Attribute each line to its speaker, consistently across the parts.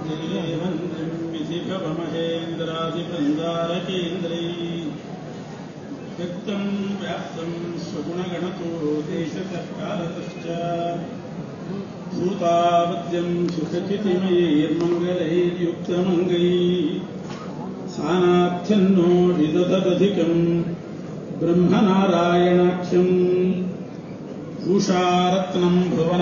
Speaker 1: विधिभवमहेन्द्रादिबृन्दारकेन्द्रैः व्यक्तं व्याप्तं स्वगुणगणतो देशतःकालतश्च भूतावद्यं सुखचितिमयैर्मङ्गलैर्युक्तमङ्गैः सानाथ्यन्नो विदधदधिकम् ब्रह्मनारायणाख्यम् भूषारत्नम्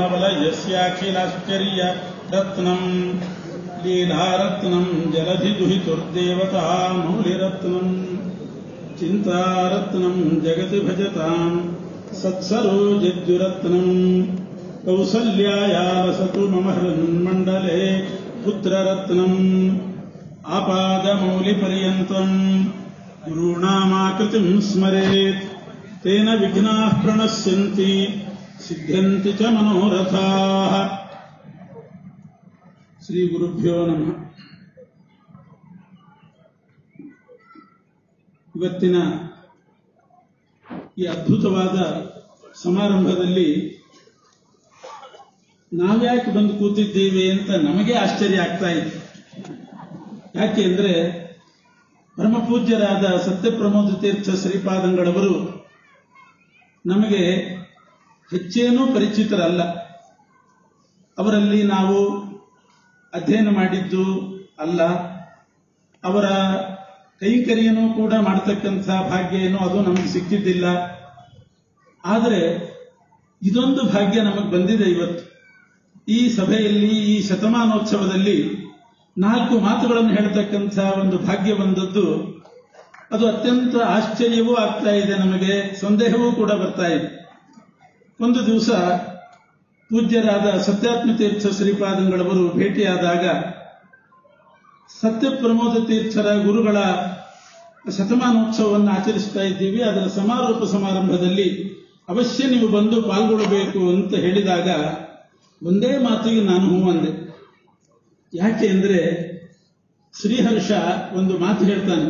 Speaker 1: भुवनवलयस्याखिलाश्चर्यरत्नम् लीलारत्नम् जलधिदुहितुर्देवता मौलिरत्नम् चिन्तारत्नम् जगति भजताम् सत्सरोजज्जुरत्नम् कौसल्यायालसतु मम हृन्मण्डले पुत्ररत्नम् आपादमौलिपर्यन्तम् गुरूणामाकृतिम् स्मरेत् तेन विघ्नाः प्रणश्यन्ति सिद्ध्यन्ति च मनोरथाः ಶ್ರೀಗುರುಭ್ಯೋ ನಮಃ ಇವತ್ತಿನ ಈ ಅದ್ಭುತವಾದ ಸಮಾರಂಭದಲ್ಲಿ ನಾವ್ಯಾಕೆ ಬಂದು ಕೂತಿದ್ದೇವೆ ಅಂತ ನಮಗೆ ಆಶ್ಚರ್ಯ ಆಗ್ತಾ ಇದೆ ಯಾಕೆ ಅಂದ್ರೆ ಪರಮಪೂಜ್ಯರಾದ ಸತ್ಯಪ್ರಮೋದ ತೀರ್ಥ ಶ್ರೀಪಾದಂಗಳವರು ನಮಗೆ ಹೆಚ್ಚೇನೂ ಪರಿಚಿತರಲ್ಲ ಅವರಲ್ಲಿ ನಾವು ಅಧ್ಯಯನ ಮಾಡಿದ್ದು ಅಲ್ಲ ಅವರ ಕೈಂಕರ್ಯನೂ ಕೂಡ ಮಾಡತಕ್ಕಂಥ ಭಾಗ್ಯ ಏನೋ ಅದು ನಮಗೆ ಸಿಕ್ಕಿದ್ದಿಲ್ಲ ಆದರೆ ಇದೊಂದು ಭಾಗ್ಯ ನಮಗೆ ಬಂದಿದೆ ಇವತ್ತು ಈ ಸಭೆಯಲ್ಲಿ ಈ ಶತಮಾನೋತ್ಸವದಲ್ಲಿ ನಾಲ್ಕು ಮಾತುಗಳನ್ನು ಹೇಳ್ತಕ್ಕಂಥ ಒಂದು ಭಾಗ್ಯ ಬಂದದ್ದು ಅದು ಅತ್ಯಂತ ಆಶ್ಚರ್ಯವೂ ಆಗ್ತಾ ಇದೆ ನಮಗೆ ಸಂದೇಹವೂ ಕೂಡ ಬರ್ತಾ ಇದೆ ಒಂದು ದಿವಸ ಪೂಜ್ಯರಾದ ಸತ್ಯಾತ್ಮ ತೀರ್ಥ ಶ್ರೀಪಾದಂಗಳವರು ಭೇಟಿಯಾದಾಗ ಸತ್ಯಪ್ರಮೋದ ತೀರ್ಥರ ಗುರುಗಳ ಶತಮಾನೋತ್ಸವವನ್ನು ಆಚರಿಸ್ತಾ ಇದ್ದೀವಿ ಅದರ ಸಮಾರೋಪ ಸಮಾರಂಭದಲ್ಲಿ ಅವಶ್ಯ ನೀವು ಬಂದು ಪಾಲ್ಗೊಳ್ಳಬೇಕು ಅಂತ ಹೇಳಿದಾಗ ಒಂದೇ ಮಾತಿಗೆ ನಾನು ಹೂ ಅಂದೆ ಯಾಕೆ ಅಂದ್ರೆ ಶ್ರೀಹರ್ಷ ಒಂದು ಮಾತು ಹೇಳ್ತಾನೆ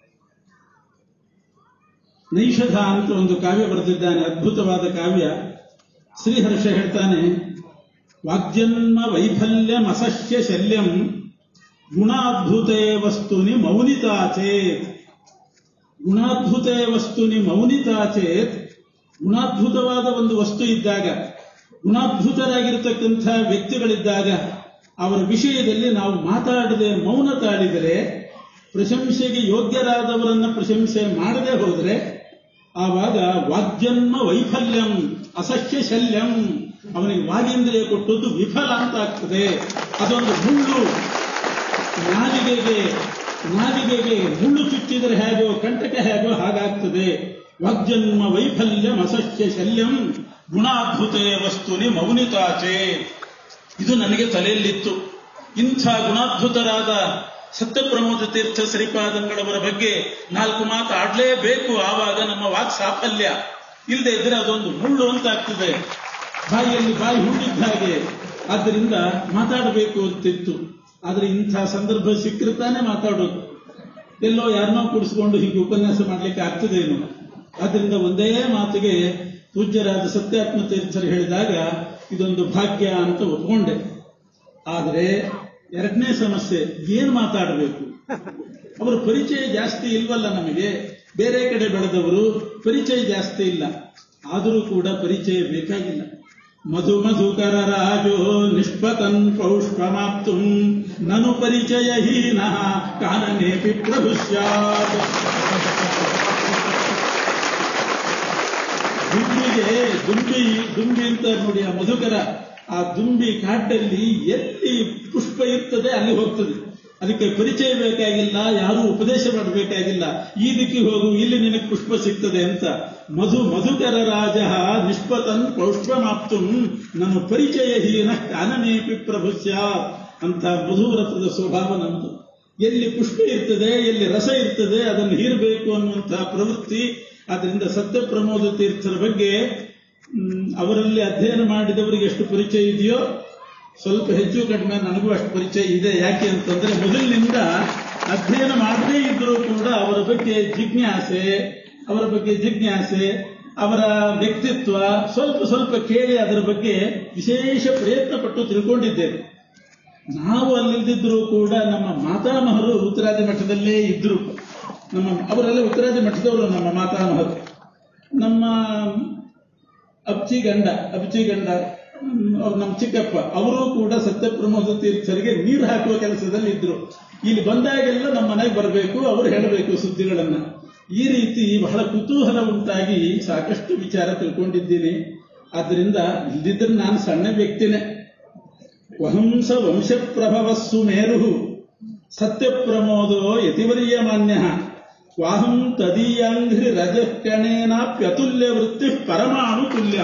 Speaker 1: ನೈಷಧ ಅಂತ ಒಂದು ಕಾವ್ಯ ಬರೆದಿದ್ದಾನೆ ಅದ್ಭುತವಾದ ಕಾವ್ಯ ಶ್ರೀಹರ್ಷ ಹೇಳ್ತಾನೆ ವಾಗ್ಜನ್ಮ ವೈಫಲ್ಯಮಸಹ್ಯ ಶಲ್ಯಂ ಗುಣಾದ್ಭುತೇ ವಸ್ತುನಿ ಮೌನಿತಾಚೇತ್ ಗುಣಾದ್ಭುತೇ ವಸ್ತುನಿ ಮೌನಿತಾಚೇತ್ ಗುಣಾದ್ಭುತವಾದ ಒಂದು ವಸ್ತು ಇದ್ದಾಗ ಗುಣಾದ್ಭುತರಾಗಿರತಕ್ಕಂಥ ವ್ಯಕ್ತಿಗಳಿದ್ದಾಗ ಅವರ ವಿಷಯದಲ್ಲಿ ನಾವು ಮಾತಾಡದೆ ಮೌನ ತಾಳಿದರೆ ಪ್ರಶಂಸೆಗೆ ಯೋಗ್ಯರಾದವರನ್ನ ಪ್ರಶಂಸೆ ಮಾಡದೆ ಹೋದರೆ ಆವಾಗ ವಾಗ್ಜನ್ಮ ವೈಫಲ್ಯಂ ಅಸಹ್ಯ ಶಲ್ಯಂ ಅವನಿಗೆ ವಾಗೇಂದ್ರಿಯ ಕೊಟ್ಟದ್ದು ವಿಫಲ ಅಂತ ಆಗ್ತದೆ ಅದೊಂದು ಮುಳ್ಳು ನಾಲಿಗೆಗೆ ನಾಲಿಗೆಗೆ ಮುಳ್ಳು ಚುಚ್ಚಿದರೆ ಹೇಗೋ ಕಂಟಕ ಹೇಗೋ ಹಾಗಾಗ್ತದೆ ವಾಗ್ಜನ್ಮ ವೈಫಲ್ಯಂ ಅಸಹ್ಯ ಶಲ್ಯಂ ಗುಣಾದ್ಭುತೆ ವಸ್ತುನಿ ಮೌನಿತಾಚೆ ಇದು ನನಗೆ ತಲೆಯಲ್ಲಿತ್ತು ಇಂಥ ಗುಣಾದ್ಭುತರಾದ ಸತ್ಯಪ್ರಮೋದ ತೀರ್ಥ ಶ್ರೀಪಾದಂಗಳವರ ಬಗ್ಗೆ ನಾಲ್ಕು ಮಾತು ಆಡ್ಲೇಬೇಕು ಆವಾಗ ನಮ್ಮ ವಾಕ್ ಸಾಫಲ್ಯ ಇಲ್ಲದೆ ಇದ್ರೆ ಅದೊಂದು ಮುಳ್ಳು ಅಂತ ಆಗ್ತದೆ ಬಾಯಿಯಲ್ಲಿ ಬಾಯಿ ಹುಟ್ಟಿದ್ದ ಹಾಗೆ ಆದ್ದರಿಂದ ಮಾತಾಡಬೇಕು ಅಂತಿತ್ತು ಆದ್ರೆ ಇಂಥ ಸಂದರ್ಭ ಸಿಕ್ಕಿರ್ತಾನೆ ಮಾತಾಡೋದು ಎಲ್ಲೋ ಯಾರನ್ನೋ ಕುಡಿಸ್ಕೊಂಡು ಹೀಗೆ ಉಪನ್ಯಾಸ ಮಾಡ್ಲಿಕ್ಕೆ ಆಗ್ತದೇನು ಆದ್ರಿಂದ ಒಂದೇ ಮಾತಿಗೆ ಪೂಜ್ಯರಾದ ಸತ್ಯಾತ್ಮ ತೀರ್ಥರು ಹೇಳಿದಾಗ ಇದೊಂದು ಭಾಗ್ಯ ಅಂತ ಒಪ್ಕೊಂಡೆ ಆದರೆ ಎರಡನೇ ಸಮಸ್ಯೆ ಏನ್ ಮಾತಾಡಬೇಕು ಅವರ ಪರಿಚಯ ಜಾಸ್ತಿ ಇಲ್ವಲ್ಲ ನಮಗೆ ಬೇರೆ ಕಡೆ ಬೆಳೆದವರು ಪರಿಚಯ ಜಾಸ್ತಿ ಇಲ್ಲ ಆದರೂ ಕೂಡ ಪರಿಚಯ ಬೇಕಾಗಿಲ್ಲ ಮಧು ಮಧುಕರ ರಾಜೋ ನಿಷ್ಪತನ್ ಪೌಷ್ಪಮಾಪ್ತು ನನು ಪರಿಚಯ ಹೀನ ಕಾನನೇಪಿ ಪ್ರಭು ಸ್ಯಾತ್ ದುಂಬಿಗೆ ದುಂಬಿ ದುಂಬಿ ಅಂತ ನೋಡಿ ಆ ಮಧುಕರ ಆ ದುಂಬಿ ಕಾಟಲ್ಲಿ ಎಲ್ಲಿ ಪುಷ್ಪ ಇರ್ತದೆ ಅಲ್ಲಿ ಹೋಗ್ತದೆ ಅದಕ್ಕೆ ಪರಿಚಯ ಬೇಕಾಗಿಲ್ಲ ಯಾರು ಉಪದೇಶ ಮಾಡಬೇಕಾಗಿಲ್ಲ ಈ ದಿಕ್ಕಿಗೆ ಹೋಗು ಇಲ್ಲಿ ನಿನಗೆ ಪುಷ್ಪ ಸಿಗ್ತದೆ ಅಂತ ಮಧು ಮಧುಕರ ರಾಜ ನಿಷ್ಪತನ್ ಪೌಷ್ಪಮಾಪ್ತು ನನ್ನ ಪರಿಚಯ ಹೀನ ಕಾನನೇಪಿ ಪ್ರಭು ಅಂತ ಮಧುವ್ರತದ ಸ್ವಭಾವ ನಮ್ಮದು ಎಲ್ಲಿ ಪುಷ್ಪ ಇರ್ತದೆ ಎಲ್ಲಿ ರಸ ಇರ್ತದೆ ಅದನ್ನು ಹೀರಬೇಕು ಅನ್ನುವಂತಹ ಪ್ರವೃತ್ತಿ ಅದರಿಂದ ಸತ್ಯ ಪ್ರಮೋದ ತೀರ್ಥರ ಬಗ್ಗೆ ಅವರಲ್ಲಿ ಅಧ್ಯಯನ ಮಾಡಿದವರಿಗೆ ಎಷ್ಟು ಪರಿಚಯ ಇದೆಯೋ ಸ್ವಲ್ಪ ಹೆಚ್ಚು ಕಡಿಮೆ ನನಗೂ ಅಷ್ಟು ಪರಿಚಯ ಇದೆ ಯಾಕೆ ಅಂತಂದ್ರೆ ಮೊದಲಿನಿಂದ ಅಧ್ಯಯನ ಮಾಡದೇ ಇದ್ರೂ ಕೂಡ ಅವರ ಬಗ್ಗೆ ಜಿಜ್ಞಾಸೆ ಅವರ ಬಗ್ಗೆ ಜಿಜ್ಞಾಸೆ ಅವರ ವ್ಯಕ್ತಿತ್ವ ಸ್ವಲ್ಪ ಸ್ವಲ್ಪ ಕೇಳಿ ಅದರ ಬಗ್ಗೆ ವಿಶೇಷ ಪ್ರಯತ್ನ ಪಟ್ಟು ತಿಳ್ಕೊಂಡಿದ್ದೇನೆ ನಾವು ಅಲ್ಲಿದ್ದಿದ್ರು ಕೂಡ ನಮ್ಮ ಮಾತಾಮಹರು ಉತ್ತರಾದಿ ಮಠದಲ್ಲೇ ಇದ್ರು ನಮ್ಮ ಅವರೆಲ್ಲ ಉತ್ತರಾದಿ ಮಠದವರು ನಮ್ಮ ಮಾತಾಮಹರು ನಮ್ಮ ಅಬ್ಚಿ ಗಂಡ ಅಬ್ಚಿ ಗಂಡ ಹ್ಮ್, ಅವ್ರು ನಮ್ಮ ಚಿಕ್ಕಪ್ಪ ಅವರು ಕೂಡ ಸತ್ಯಪ್ರಮೋದ ತೀರ್ಥರಿಗೆ ನೀರು ಹಾಕುವ ಕೆಲಸದಲ್ಲಿ ಇದ್ರು ಇಲ್ಲಿ ಬಂದಾಗೆಲ್ಲ ನಮ್ಮ ಮನೆಗೆ ಬರಬೇಕು ಅವರು ಹೇಳಬೇಕು ಸುದ್ದಿಗಳನ್ನ ಈ ರೀತಿ ಬಹಳ ಕುತೂಹಲ ಉಂಟಾಗಿ ಸಾಕಷ್ಟು ವಿಚಾರ ತಿಳ್ಕೊಂಡಿದ್ದೀನಿ ಆದ್ರಿಂದ ಇಲ್ದಿದ್ರೆ ನಾನು ಸಣ್ಣ ವ್ಯಕ್ತಿನೇ ವಹಂಸ ವಂಶಪ್ರಭವ ಸುಮೇರು ಸತ್ಯಪ್ರಮೋದೋ ಯತಿವರ್ಯಮಾನ್ಯ ವಾಹಂ ತದೀಯಾಂಘ್ರಿ ರಜಕಣೇನಾಪ್ಯತುಲ್ಯ ವೃತ್ತಿ ಪರಮಾಣು ತುಲ್ಯ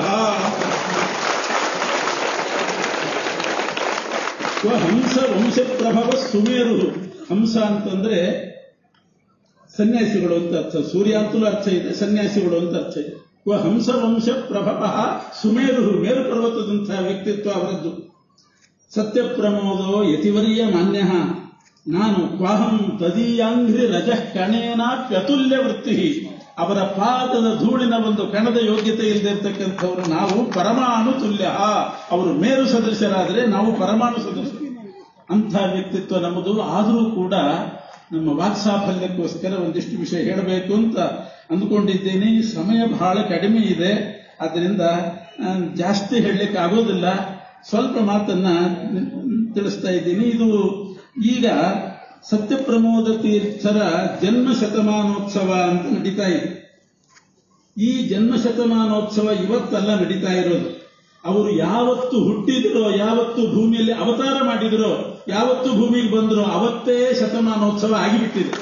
Speaker 1: ಹಂಸ ವಂಶಪ್ರಭವ ಸುಮೇರು ಹಂಸ ಅಂತಂದ್ರೆ ಸನ್ಯಾಸಿಗಳು ಅಂತ ಅರ್ಥ ಸೂರ್ಯ ಅಂತಲೂ ಅರ್ಥ ಇದೆ ಸನ್ಯಾಸಿಗಳು ಅಂತ ಅರ್ಥ ಇದೆ ವ ಹಂಸ ವಂಶ ಪ್ರಭವ ಸುಮೇರು ಮೇರು ಪರ್ವತದಂತಹ ವ್ಯಕ್ತಿತ್ವ ಅವರದ್ದು ಸತ್ಯಪ್ರಮೋದೋ ಯತಿವರ್ಯ ಮಾನ್ಯ ನಾನು ಕ್ವಾಹಂ ತದೀಯಾಂಘ್ರಿ ರಜ ಕಣೇನಾಪ್ಯತುಲ್ಯ ವೃತ್ತಿ ಅವರ ಪಾದದ ಧೂಳಿನ ಒಂದು ಕಣದ ಯೋಗ್ಯತೆ ಇಲ್ಲದೆ ಇರ್ತಕ್ಕಂಥವ್ರು ನಾವು ಪರಮಾಣು ತುಲ್ಯ ಅವರು ಮೇರು ಸದಸ್ಯರಾದರೆ ನಾವು ಪರಮಾಣು ಸದಸ್ಯರು ಅಂಥ ವ್ಯಕ್ತಿತ್ವ ನಮ್ಮದು ಆದರೂ ಕೂಡ ನಮ್ಮ ವಾಕ್ಸಾಫಲ್ಯಕ್ಕೋಸ್ಕರ ಒಂದಿಷ್ಟು ವಿಷಯ ಹೇಳಬೇಕು ಅಂತ ಅಂದುಕೊಂಡಿದ್ದೀನಿ ಸಮಯ ಬಹಳ ಕಡಿಮೆ ಇದೆ ಅದರಿಂದ ಆ, ಜಾಸ್ತಿ ಹೇಳಲಿಕ್ಕೆ ಆಗೋದಿಲ್ಲ ಸ್ವಲ್ಪ ಮಾತನ್ನ ತಿಳಿಸ್ತಾ ಇದ್ದೀನಿ ಇದು ಈಗ ಸತ್ಯಪ್ರಮೋದ ತೀರ್ಥರ ಜನ್ಮ ಶತಮಾನೋತ್ಸವ ಅಂತ ನಡೀತಾ ಇದೆ ಈ ಜನ್ಮ ಶತಮಾನೋತ್ಸವ ಇವತ್ತಲ್ಲ ನಡೀತಾ ಇರೋದು ಅವರು ಯಾವತ್ತು ಹುಟ್ಟಿದ್ರೋ ಯಾವತ್ತು ಭೂಮಿಯಲ್ಲಿ ಅವತಾರ ಮಾಡಿದ್ರೋ ಯಾವತ್ತು ಭೂಮಿಗೆ ಬಂದ್ರೋ ಅವತ್ತೇ ಶತಮಾನೋತ್ಸವ ಆಗಿಬಿಟ್ಟಿದೆ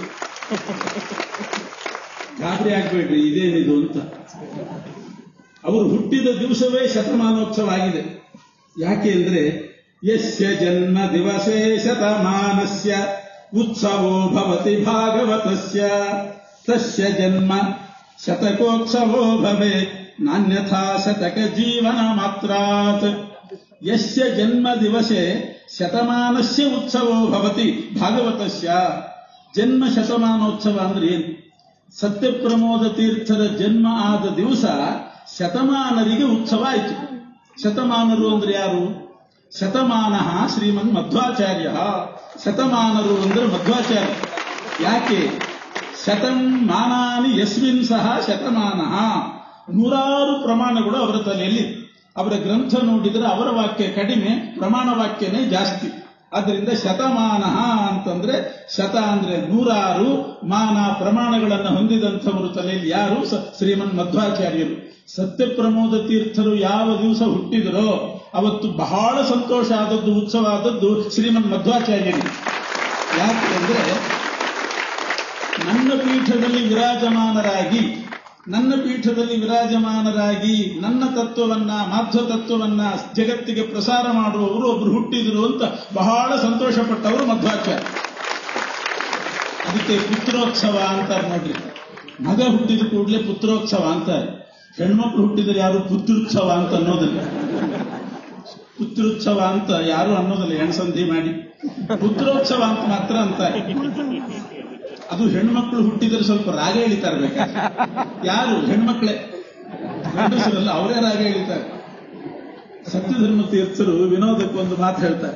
Speaker 1: ಗಾಬರಿ ಆಗ್ಬೇಡ್ರಿ ಇದೇನಿದು ಅಂತ ಅವರು ಹುಟ್ಟಿದ ದಿವಸವೇ ಶತಮಾನೋತ್ಸವ ಆಗಿದೆ ಯಾಕೆ ಅಂದ್ರೆ ಯಸ್ಯ ಜನ್ಮ ದಿವಸೇ ಶತಮಾನಸ್ಯ ಉತ್ಸವೋ ಭವತಿ ಭಾಗವತಸ್ಯ ತಸ್ಯ ಜನ್ಮ ಶತಕೋತ್ಸವೋ ಭವೆ ನಾನ್ಯಥಾ ಶತಕ ಜೀವನ ಮಾತ್ರಾತ್ ಯಸ್ಯ ಜನ್ಮ ದಿವಸೆ ಶತಮಾನಸ್ಯ ಉತ್ಸವೋ ಭವತಿ ಭಾಗವತಸ್ಯ ಜನ್ಮ ಶತಮಾನೋತ್ಸವ ಅಂದ್ರೆ ಏನು ಸತ್ಯಪ್ರಮೋದ ತೀರ್ಥರ ಜನ್ಮ ಆದ ದಿವಸ ಶತಮಾನರಿಗೆ ಉತ್ಸವ ಆಯಿತು ಶತಮಾನರು ಅಂದ್ರೆ ಯಾರು ಶತಮಾನ ಶ್ರೀಮನ್ ಮಧ್ವಾಚಾರ್ಯ ಶತಮಾನರು ಅಂದ್ರೆ ಮಧ್ವಾಚಾರ್ಯ ಯಾಕೆ ಶತಂ ಮಾನಾನಿ ಯಸ್ಮಿನ್ ಸಹ ಶತಮಾನ ನೂರಾರು ಪ್ರಮಾಣಗಳು ಅವರ ತಲೆಯಲ್ಲಿ ಅವರ ಗ್ರಂಥ ನೋಡಿದರೆ ಅವರ ವಾಕ್ಯ ಕಡಿಮೆ ಪ್ರಮಾಣ ವಾಕ್ಯನೇ ಜಾಸ್ತಿ ಅದರಿಂದ ಶತಮಾನ ಅಂತಂದ್ರೆ ಶತ ಅಂದ್ರೆ ನೂರಾರು ಮಾನ ಪ್ರಮಾಣಗಳನ್ನು ಹೊಂದಿದಂಥವರು ತಲೆಯಲ್ಲಿ ಯಾರು ಸ- ಶ್ರೀಮನ್ ಮಧ್ವಾಚಾರ್ಯರು ಸತ್ಯಪ್ರಮೋದ ತೀರ್ಥರು ಯಾವ ದಿವಸ ಹುಟ್ಟಿದರೋ ಅವತ್ತು ಬಹಳ ಸಂತೋಷ ಆದದ್ದು ಉತ್ಸವ ಆದದ್ದು ಶ್ರೀಮನ್ ಮಧ್ವಾಚಾರ್ಯರು ಯಾಕೆ ಅಂದ್ರೆ ನನ್ನ ಪೀಠದಲ್ಲಿ ವಿರಾಜಮಾನರಾಗಿ ನನ್ನ ಪೀಠದಲ್ಲಿ ವಿರಾಜಮಾನರಾಗಿ ನನ್ನ ತತ್ವವನ್ನ ಮಾಧ್ವ ತತ್ವವನ್ನ ಜಗತ್ತಿಗೆ ಪ್ರಸಾರ ಮಾಡುವವರು ಒಬ್ರು ಹುಟ್ಟಿದ್ರು ಅಂತ ಬಹಳ ಸಂತೋಷಪಟ್ಟವರು ಮಧ್ವಾಚಾರ್ಯ ಅದಕ್ಕೆ ಪುತ್ರೋತ್ಸವ ಅಂತಾರೆ ನೋಡ್ರಿ ಮಗ ಹುಟ್ಟಿದ ಕೂಡಲೇ ಪುತ್ರೋತ್ಸವ ಅಂತಾರೆ ಹೆಣ್ಮಕ್ಳು ಹುಟ್ಟಿದ್ರೆ ಯಾರು ಪುತ್ರೋತ್ಸವ ಅಂತ ಅನ್ನೋದಿಲ್ಲ ಪುತ್ರೋತ್ಸವ ಅಂತ ಯಾರು ಅನ್ನೋದಿಲ್ಲ ಹೆಣ್ಸಂಧಿ ಮಾಡಿ ಪುತ್ರೋತ್ಸವ ಅಂತ ಮಾತ್ರ ಅಂತಾರೆ ಅದು ಹೆಣ್ಮಕ್ಳು ಹುಟ್ಟಿದ್ರೆ ಸ್ವಲ್ಪ ರಾಗ ಎಳಿತಾರೆ ಬೇಕಾದ್ರೆ ಯಾರು ಹೆಣ್ಮಕ್ಳೇ ಗಂಡಸರಲ್ಲ ಅವರೇ ರಾಗ ಎಳಿತಾರೆ ಸತ್ಯಧರ್ಮ ತೀರ್ಥರು ವಿನೋದಕ್ಕೊಂದು ಮಾತು ಹೇಳ್ತಾರೆ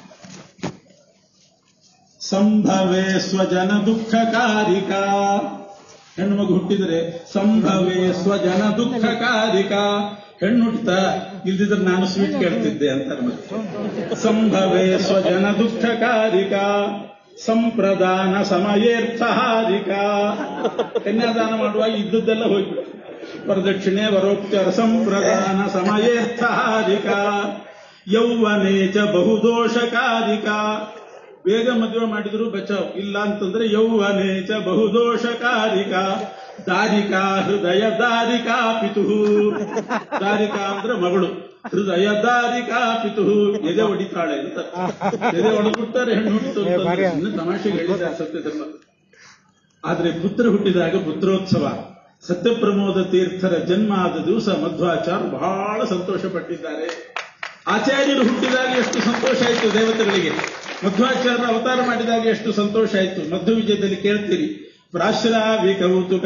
Speaker 1: ಸಂಭವೇ ಸ್ವಜನ ದುಃಖಕಾರಿಕ ಹೆಣ್ಮಗು ಹುಟ್ಟಿದ್ರೆ ಸಂಭವೇ ಸ್ವಜನ ದುಃಖಕಾರಿಕ ಹೆಣ್ಣು ಹುಟ್ಟಿತ ಇಲ್ದಿದ್ರೆ ನಾನು ಸ್ವೀಟ್ ಕೇಳ್ತಿದ್ದೆ ಅಂತಾರೆ ಮತ್ತೆ ಸಂಭವೇ ಸ್ವಜನ ದುಃಖಕಾರಿಕ ಸಂಪ್ರದಾನ ಸಮಯೇರ್ಥಹಾರಿಕ ಕನ್ಯಾದಾನ ಮಾಡುವಾಗ ಇದ್ದದ್ದೆಲ್ಲ ಹೋಗ್ಬಿಟ್ಟು ವರದಕ್ಷಿಣೆ ವರೋಪಚಾರ ಸಂಪ್ರದಾನ ಸಮಯೇರ್ಥಹಾರಿಕ ಯೌವನೇ ಚ ಬಹುದೋಷಕಾರಿಕ ಬೇಗ ಮದುವೆ ಮಾಡಿದ್ರು ಬಚಾವ್ ಇಲ್ಲ ಅಂತಂದ್ರೆ ಯೌವನೇ ಚ ಬಹುದೋಷಕಾರಿಕ ದಾರಿಕಾ ಹೃದಯ ದಾರಿಕಾ ಪಿತು ದಾರಿಕಾ ಅಂದ್ರೆ ಮಗಳು ಹೃದಯ ದಾರಿಕಾ ಪಿತು ಎದೆ ಹೊಡಿತಾಳೆ ಅಂತ ಎದೆ ಹೊಡೆದ್ಬಿಡ್ತಾರೆ ಹೆಣ್ಣು ಹುಟ್ಟಿತು ಅಂತಂದ್ರೆ ಸುಮ್ನೆ ತಮಾಷೆಗೆ ಹೇಳಿದ್ದಾರೆ ಸತ್ಯಧರ್ಮ ಆದ್ರೆ ಪುತ್ರ ಹುಟ್ಟಿದಾಗ ಪುತ್ರೋತ್ಸವ ಸತ್ಯಪ್ರಮೋದ ತೀರ್ಥರ ಜನ್ಮ ಆದ ದಿವಸ ಮಧ್ವಾಚಾರ್ಯ ಬಹಳ ಸಂತೋಷ ಪಟ್ಟಿದ್ದಾರೆ ಆಚಾರ್ಯರು ಹುಟ್ಟಿದಾಗ ಎಷ್ಟು ಸಂತೋಷ ಆಯಿತು ದೇವತೆಗಳಿಗೆ ಮಧ್ವಾಚಾರ್ಯರ ಅವತಾರ ಮಾಡಿದಾಗ ಎಷ್ಟು ಸಂತೋಷ ಆಯಿತು ಮಧ್ವ ವಿಜಯದಲ್ಲಿ ಕೇಳ್ತೀರಿ ಪ್ರಾಶ್ರಾವಿ ಕೌತುಕ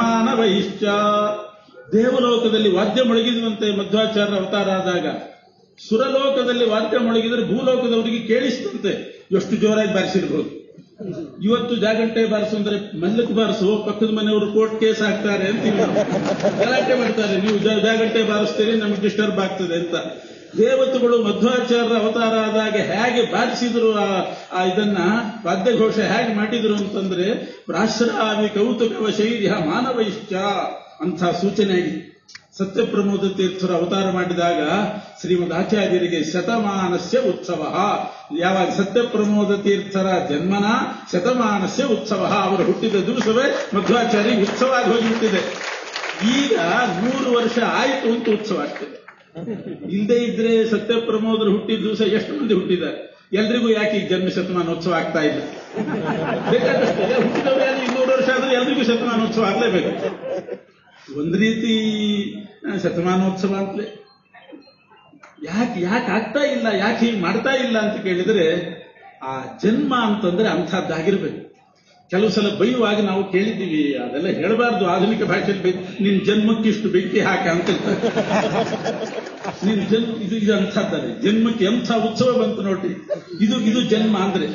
Speaker 1: ವಶೈರ್ಯಮಾನವೈಶ್ಚ ದೇವಲೋಕದಲ್ಲಿ ವಾದ್ಯ ಮೊಳಗಿಸುವಂತೆ ಮಧ್ವಾಚಾರ್ಯರ ಅವತಾರ ಆದಾಗ ಸುರಲೋಕದಲ್ಲಿ ವಾದ್ಯ ಮೊಳಗಿದ್ರೆ ಭೂಲೋಕದವರಿಗೆ ಕೇಳಿಸ್ತಂತೆ ಎಷ್ಟು ಜೋರಾಗಿ ಬಾರಿಸಿರ್ಬೋದು ಇವತ್ತು ಜಾಗಂಟೆ ಬಾರಿಸು ಅಂದ್ರೆ ಮೆಲ್ಲಕ್ಕೆ ಬಾರಿಸು ಪಕ್ಕದ ಮನೆಯವರು ಕೋರ್ಟ್ ಕೇಸ್ ಹಾಕ್ತಾರೆ ಅಂತ ಇನ್ನು ಗಲಾಟೆ ಮಾಡ್ತಾರೆ ನೀವು ಜಾ- ಜಾಗಂಟೆ ಬಾರಿಸ್ತೀರಿ ನಮಗೆ ಡಿಸ್ಟರ್ಬ್ ಆಗ್ತದೆ ಅಂತ ದೇವತೆಗಳು ಮಧ್ವಾಚಾರ್ಯರ ಅವತಾರ ಆದಾಗ ಹೇಗೆ ಬಾರಿಸಿದ್ರು ಆ ಆ ಇದನ್ನ ವಾದ್ಯಘೋಷ ಹೇಗೆ ಮಾಡಿದ್ರು ಅಂತಂದ್ರೆ ಪ್ರಾಶ್ರಾವಿ ಕೌತುಕವ ಶೈರ್ಯ ಮಾನವೈಶ್ಚ ಅಂತ ಸೂಚನೆ ಆಗಿದೆ ಸತ್ಯಪ್ರಮೋದ ತೀರ್ಥರು ಅವತಾರ ಮಾಡಿದಾಗ ಶ್ರೀಮದ್ ಆಚಾರ್ಯರಿಗೆ ಶತಮಾನಸ್ಯ ಉತ್ಸವ ಯಾವಾಗ ಸತ್ಯಪ್ರಮೋದ ತೀರ್ಥರ ಜನ್ಮನ ಶತಮಾನಸ್ಯ ಉತ್ಸವ ಅವರು ಹುಟ್ಟಿದ ದಿವಸವೇ ಮಧ್ವಾಚಾರ್ಯ ಉತ್ಸವ ಆಗಿ ಹೋಗಿಬಿಟ್ಟಿದೆ ಈಗ ನೂರು ವರ್ಷ ಆಯಿತು ಅಂತ ಉತ್ಸವ ಆಗ್ತದೆ ಇಲ್ಲದೆ ಇದ್ರೆ ಸತ್ಯಪ್ರಮೋದರು ಹುಟ್ಟಿದ ದಿವಸ ಎಷ್ಟು ಮಂದಿ ಹುಟ್ಟಿದ್ದಾರೆ ಎಲ್ರಿಗೂ ಯಾಕೆ ಈಗ ಜನ್ಮ ಶತಮಾನೋತ್ಸವ ಆಗ್ತಾ ಇಲ್ಲ ಬೇಕಾದಷ್ಟು ಎಲ್ಲ ಹುಟ್ಟಿದವರು ಯಾರು ಇನ್ನೂರು ವರ್ಷ ಆದ್ರೆ ಎಲ್ರಿಗೂ ಶತಮಾನೋತ್ಸವ ಆಗ್ಲೇಬೇಕು ಒಂದ್ ರೀತಿ ಆ, ಶತಮಾನೋತ್ಸವ ಅಂತಲೇ ಯಾಕೆ ಯಾಕೆ ಆಗ್ತಾ ಇಲ್ಲ ಯಾಕೆ ಹೀಗೆ ಮಾಡ್ತಾ ಇಲ್ಲ ಅಂತ ಕೇಳಿದ್ರೆ ಆ ಜನ್ಮ ಅಂತಂದ್ರೆ ಅಂಥದ್ದಾಗಿರ್ಬೇಕು ಕೆಲವು ಸಲ ಬೈಯುವಾಗ ನಾವು ಕೇಳಿದ್ದೀವಿ ಅದೆಲ್ಲ ಹೇಳಬಾರ್ದು ಆಧುನಿಕ ಭಾಷೆಯಲ್ಲಿ ಬೈ ನಿನ್ ಜನ್ಮಕ್ಕೆ ಇಷ್ಟು ಬೆಂಕಿ ಹಾಕ ಅಂತ ನಿನ್ ಜನ್ಮ ಇದು ಇದು ಅಂಥದ್ದರೆ ಜನ್ಮಕ್ಕೆ ಎಂಥ ಉತ್ಸವ ಬಂತು ನೋಡಿ ಇದು ಇದು ಜನ್ಮ ಅಂದ್ರೆ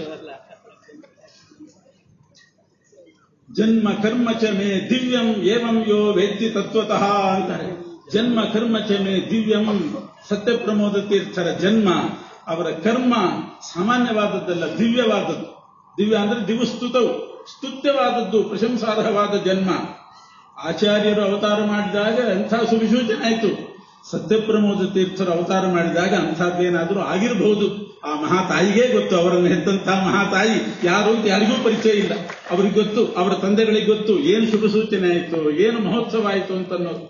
Speaker 1: ಜನ್ಮ ಕರ್ಮ ಚ ಮೇ ದಿವ್ಯಂ ಏವಂ ಯೋ ವೇದ್ಯ ತತ್ವತಃ ಅಂತಾರೆ ಜನ್ಮ ಕರ್ಮ ಚ ಮೇ ದಿವ್ಯಂ ಸತ್ಯಪ್ರಮೋದ ತೀರ್ಥರ ಜನ್ಮ ಅವರ ಕರ್ಮ ಸಾಮಾನ್ಯವಾದದ್ದಲ್ಲ ದಿವ್ಯವಾದದ್ದು ದಿವ್ಯ ಅಂದ್ರೆ ದಿವಸ್ತುತವು ಸ್ತುತ್ಯವಾದದ್ದು ಪ್ರಶಂಸಾರ್ಹವಾದ ಜನ್ಮ ಆಚಾರ್ಯರು ಅವತಾರ ಮಾಡಿದಾಗ ಅಂಥ ಸುವಿಸೂಚನೆ ಆಯಿತು ಸತ್ಯಪ್ರಮೋದ ತೀರ್ಥರು ಅವತಾರ ಮಾಡಿದಾಗ ಅಂಥದ್ದೇನಾದರೂ ಆಗಿರಬಹುದು ಆ ಮಹಾತಾಯಿಗೆ ಗೊತ್ತು ಅವರನ್ನು ಹೆತ್ತಂತ ಮಹಾತಾಯಿ ಯಾರು ಅಂತ ಯಾರಿಗೂ ಪರಿಚಯ ಇಲ್ಲ ಅವ್ರಿಗೆ ಗೊತ್ತು ಅವರ ತಂದೆಗಳಿಗೆ ಗೊತ್ತು ಏನು ಶುಭ ಸೂಚನೆ ಆಯಿತು ಏನು ಮಹೋತ್ಸವ ಆಯಿತು ಅಂತ ಅನ್ನೋದು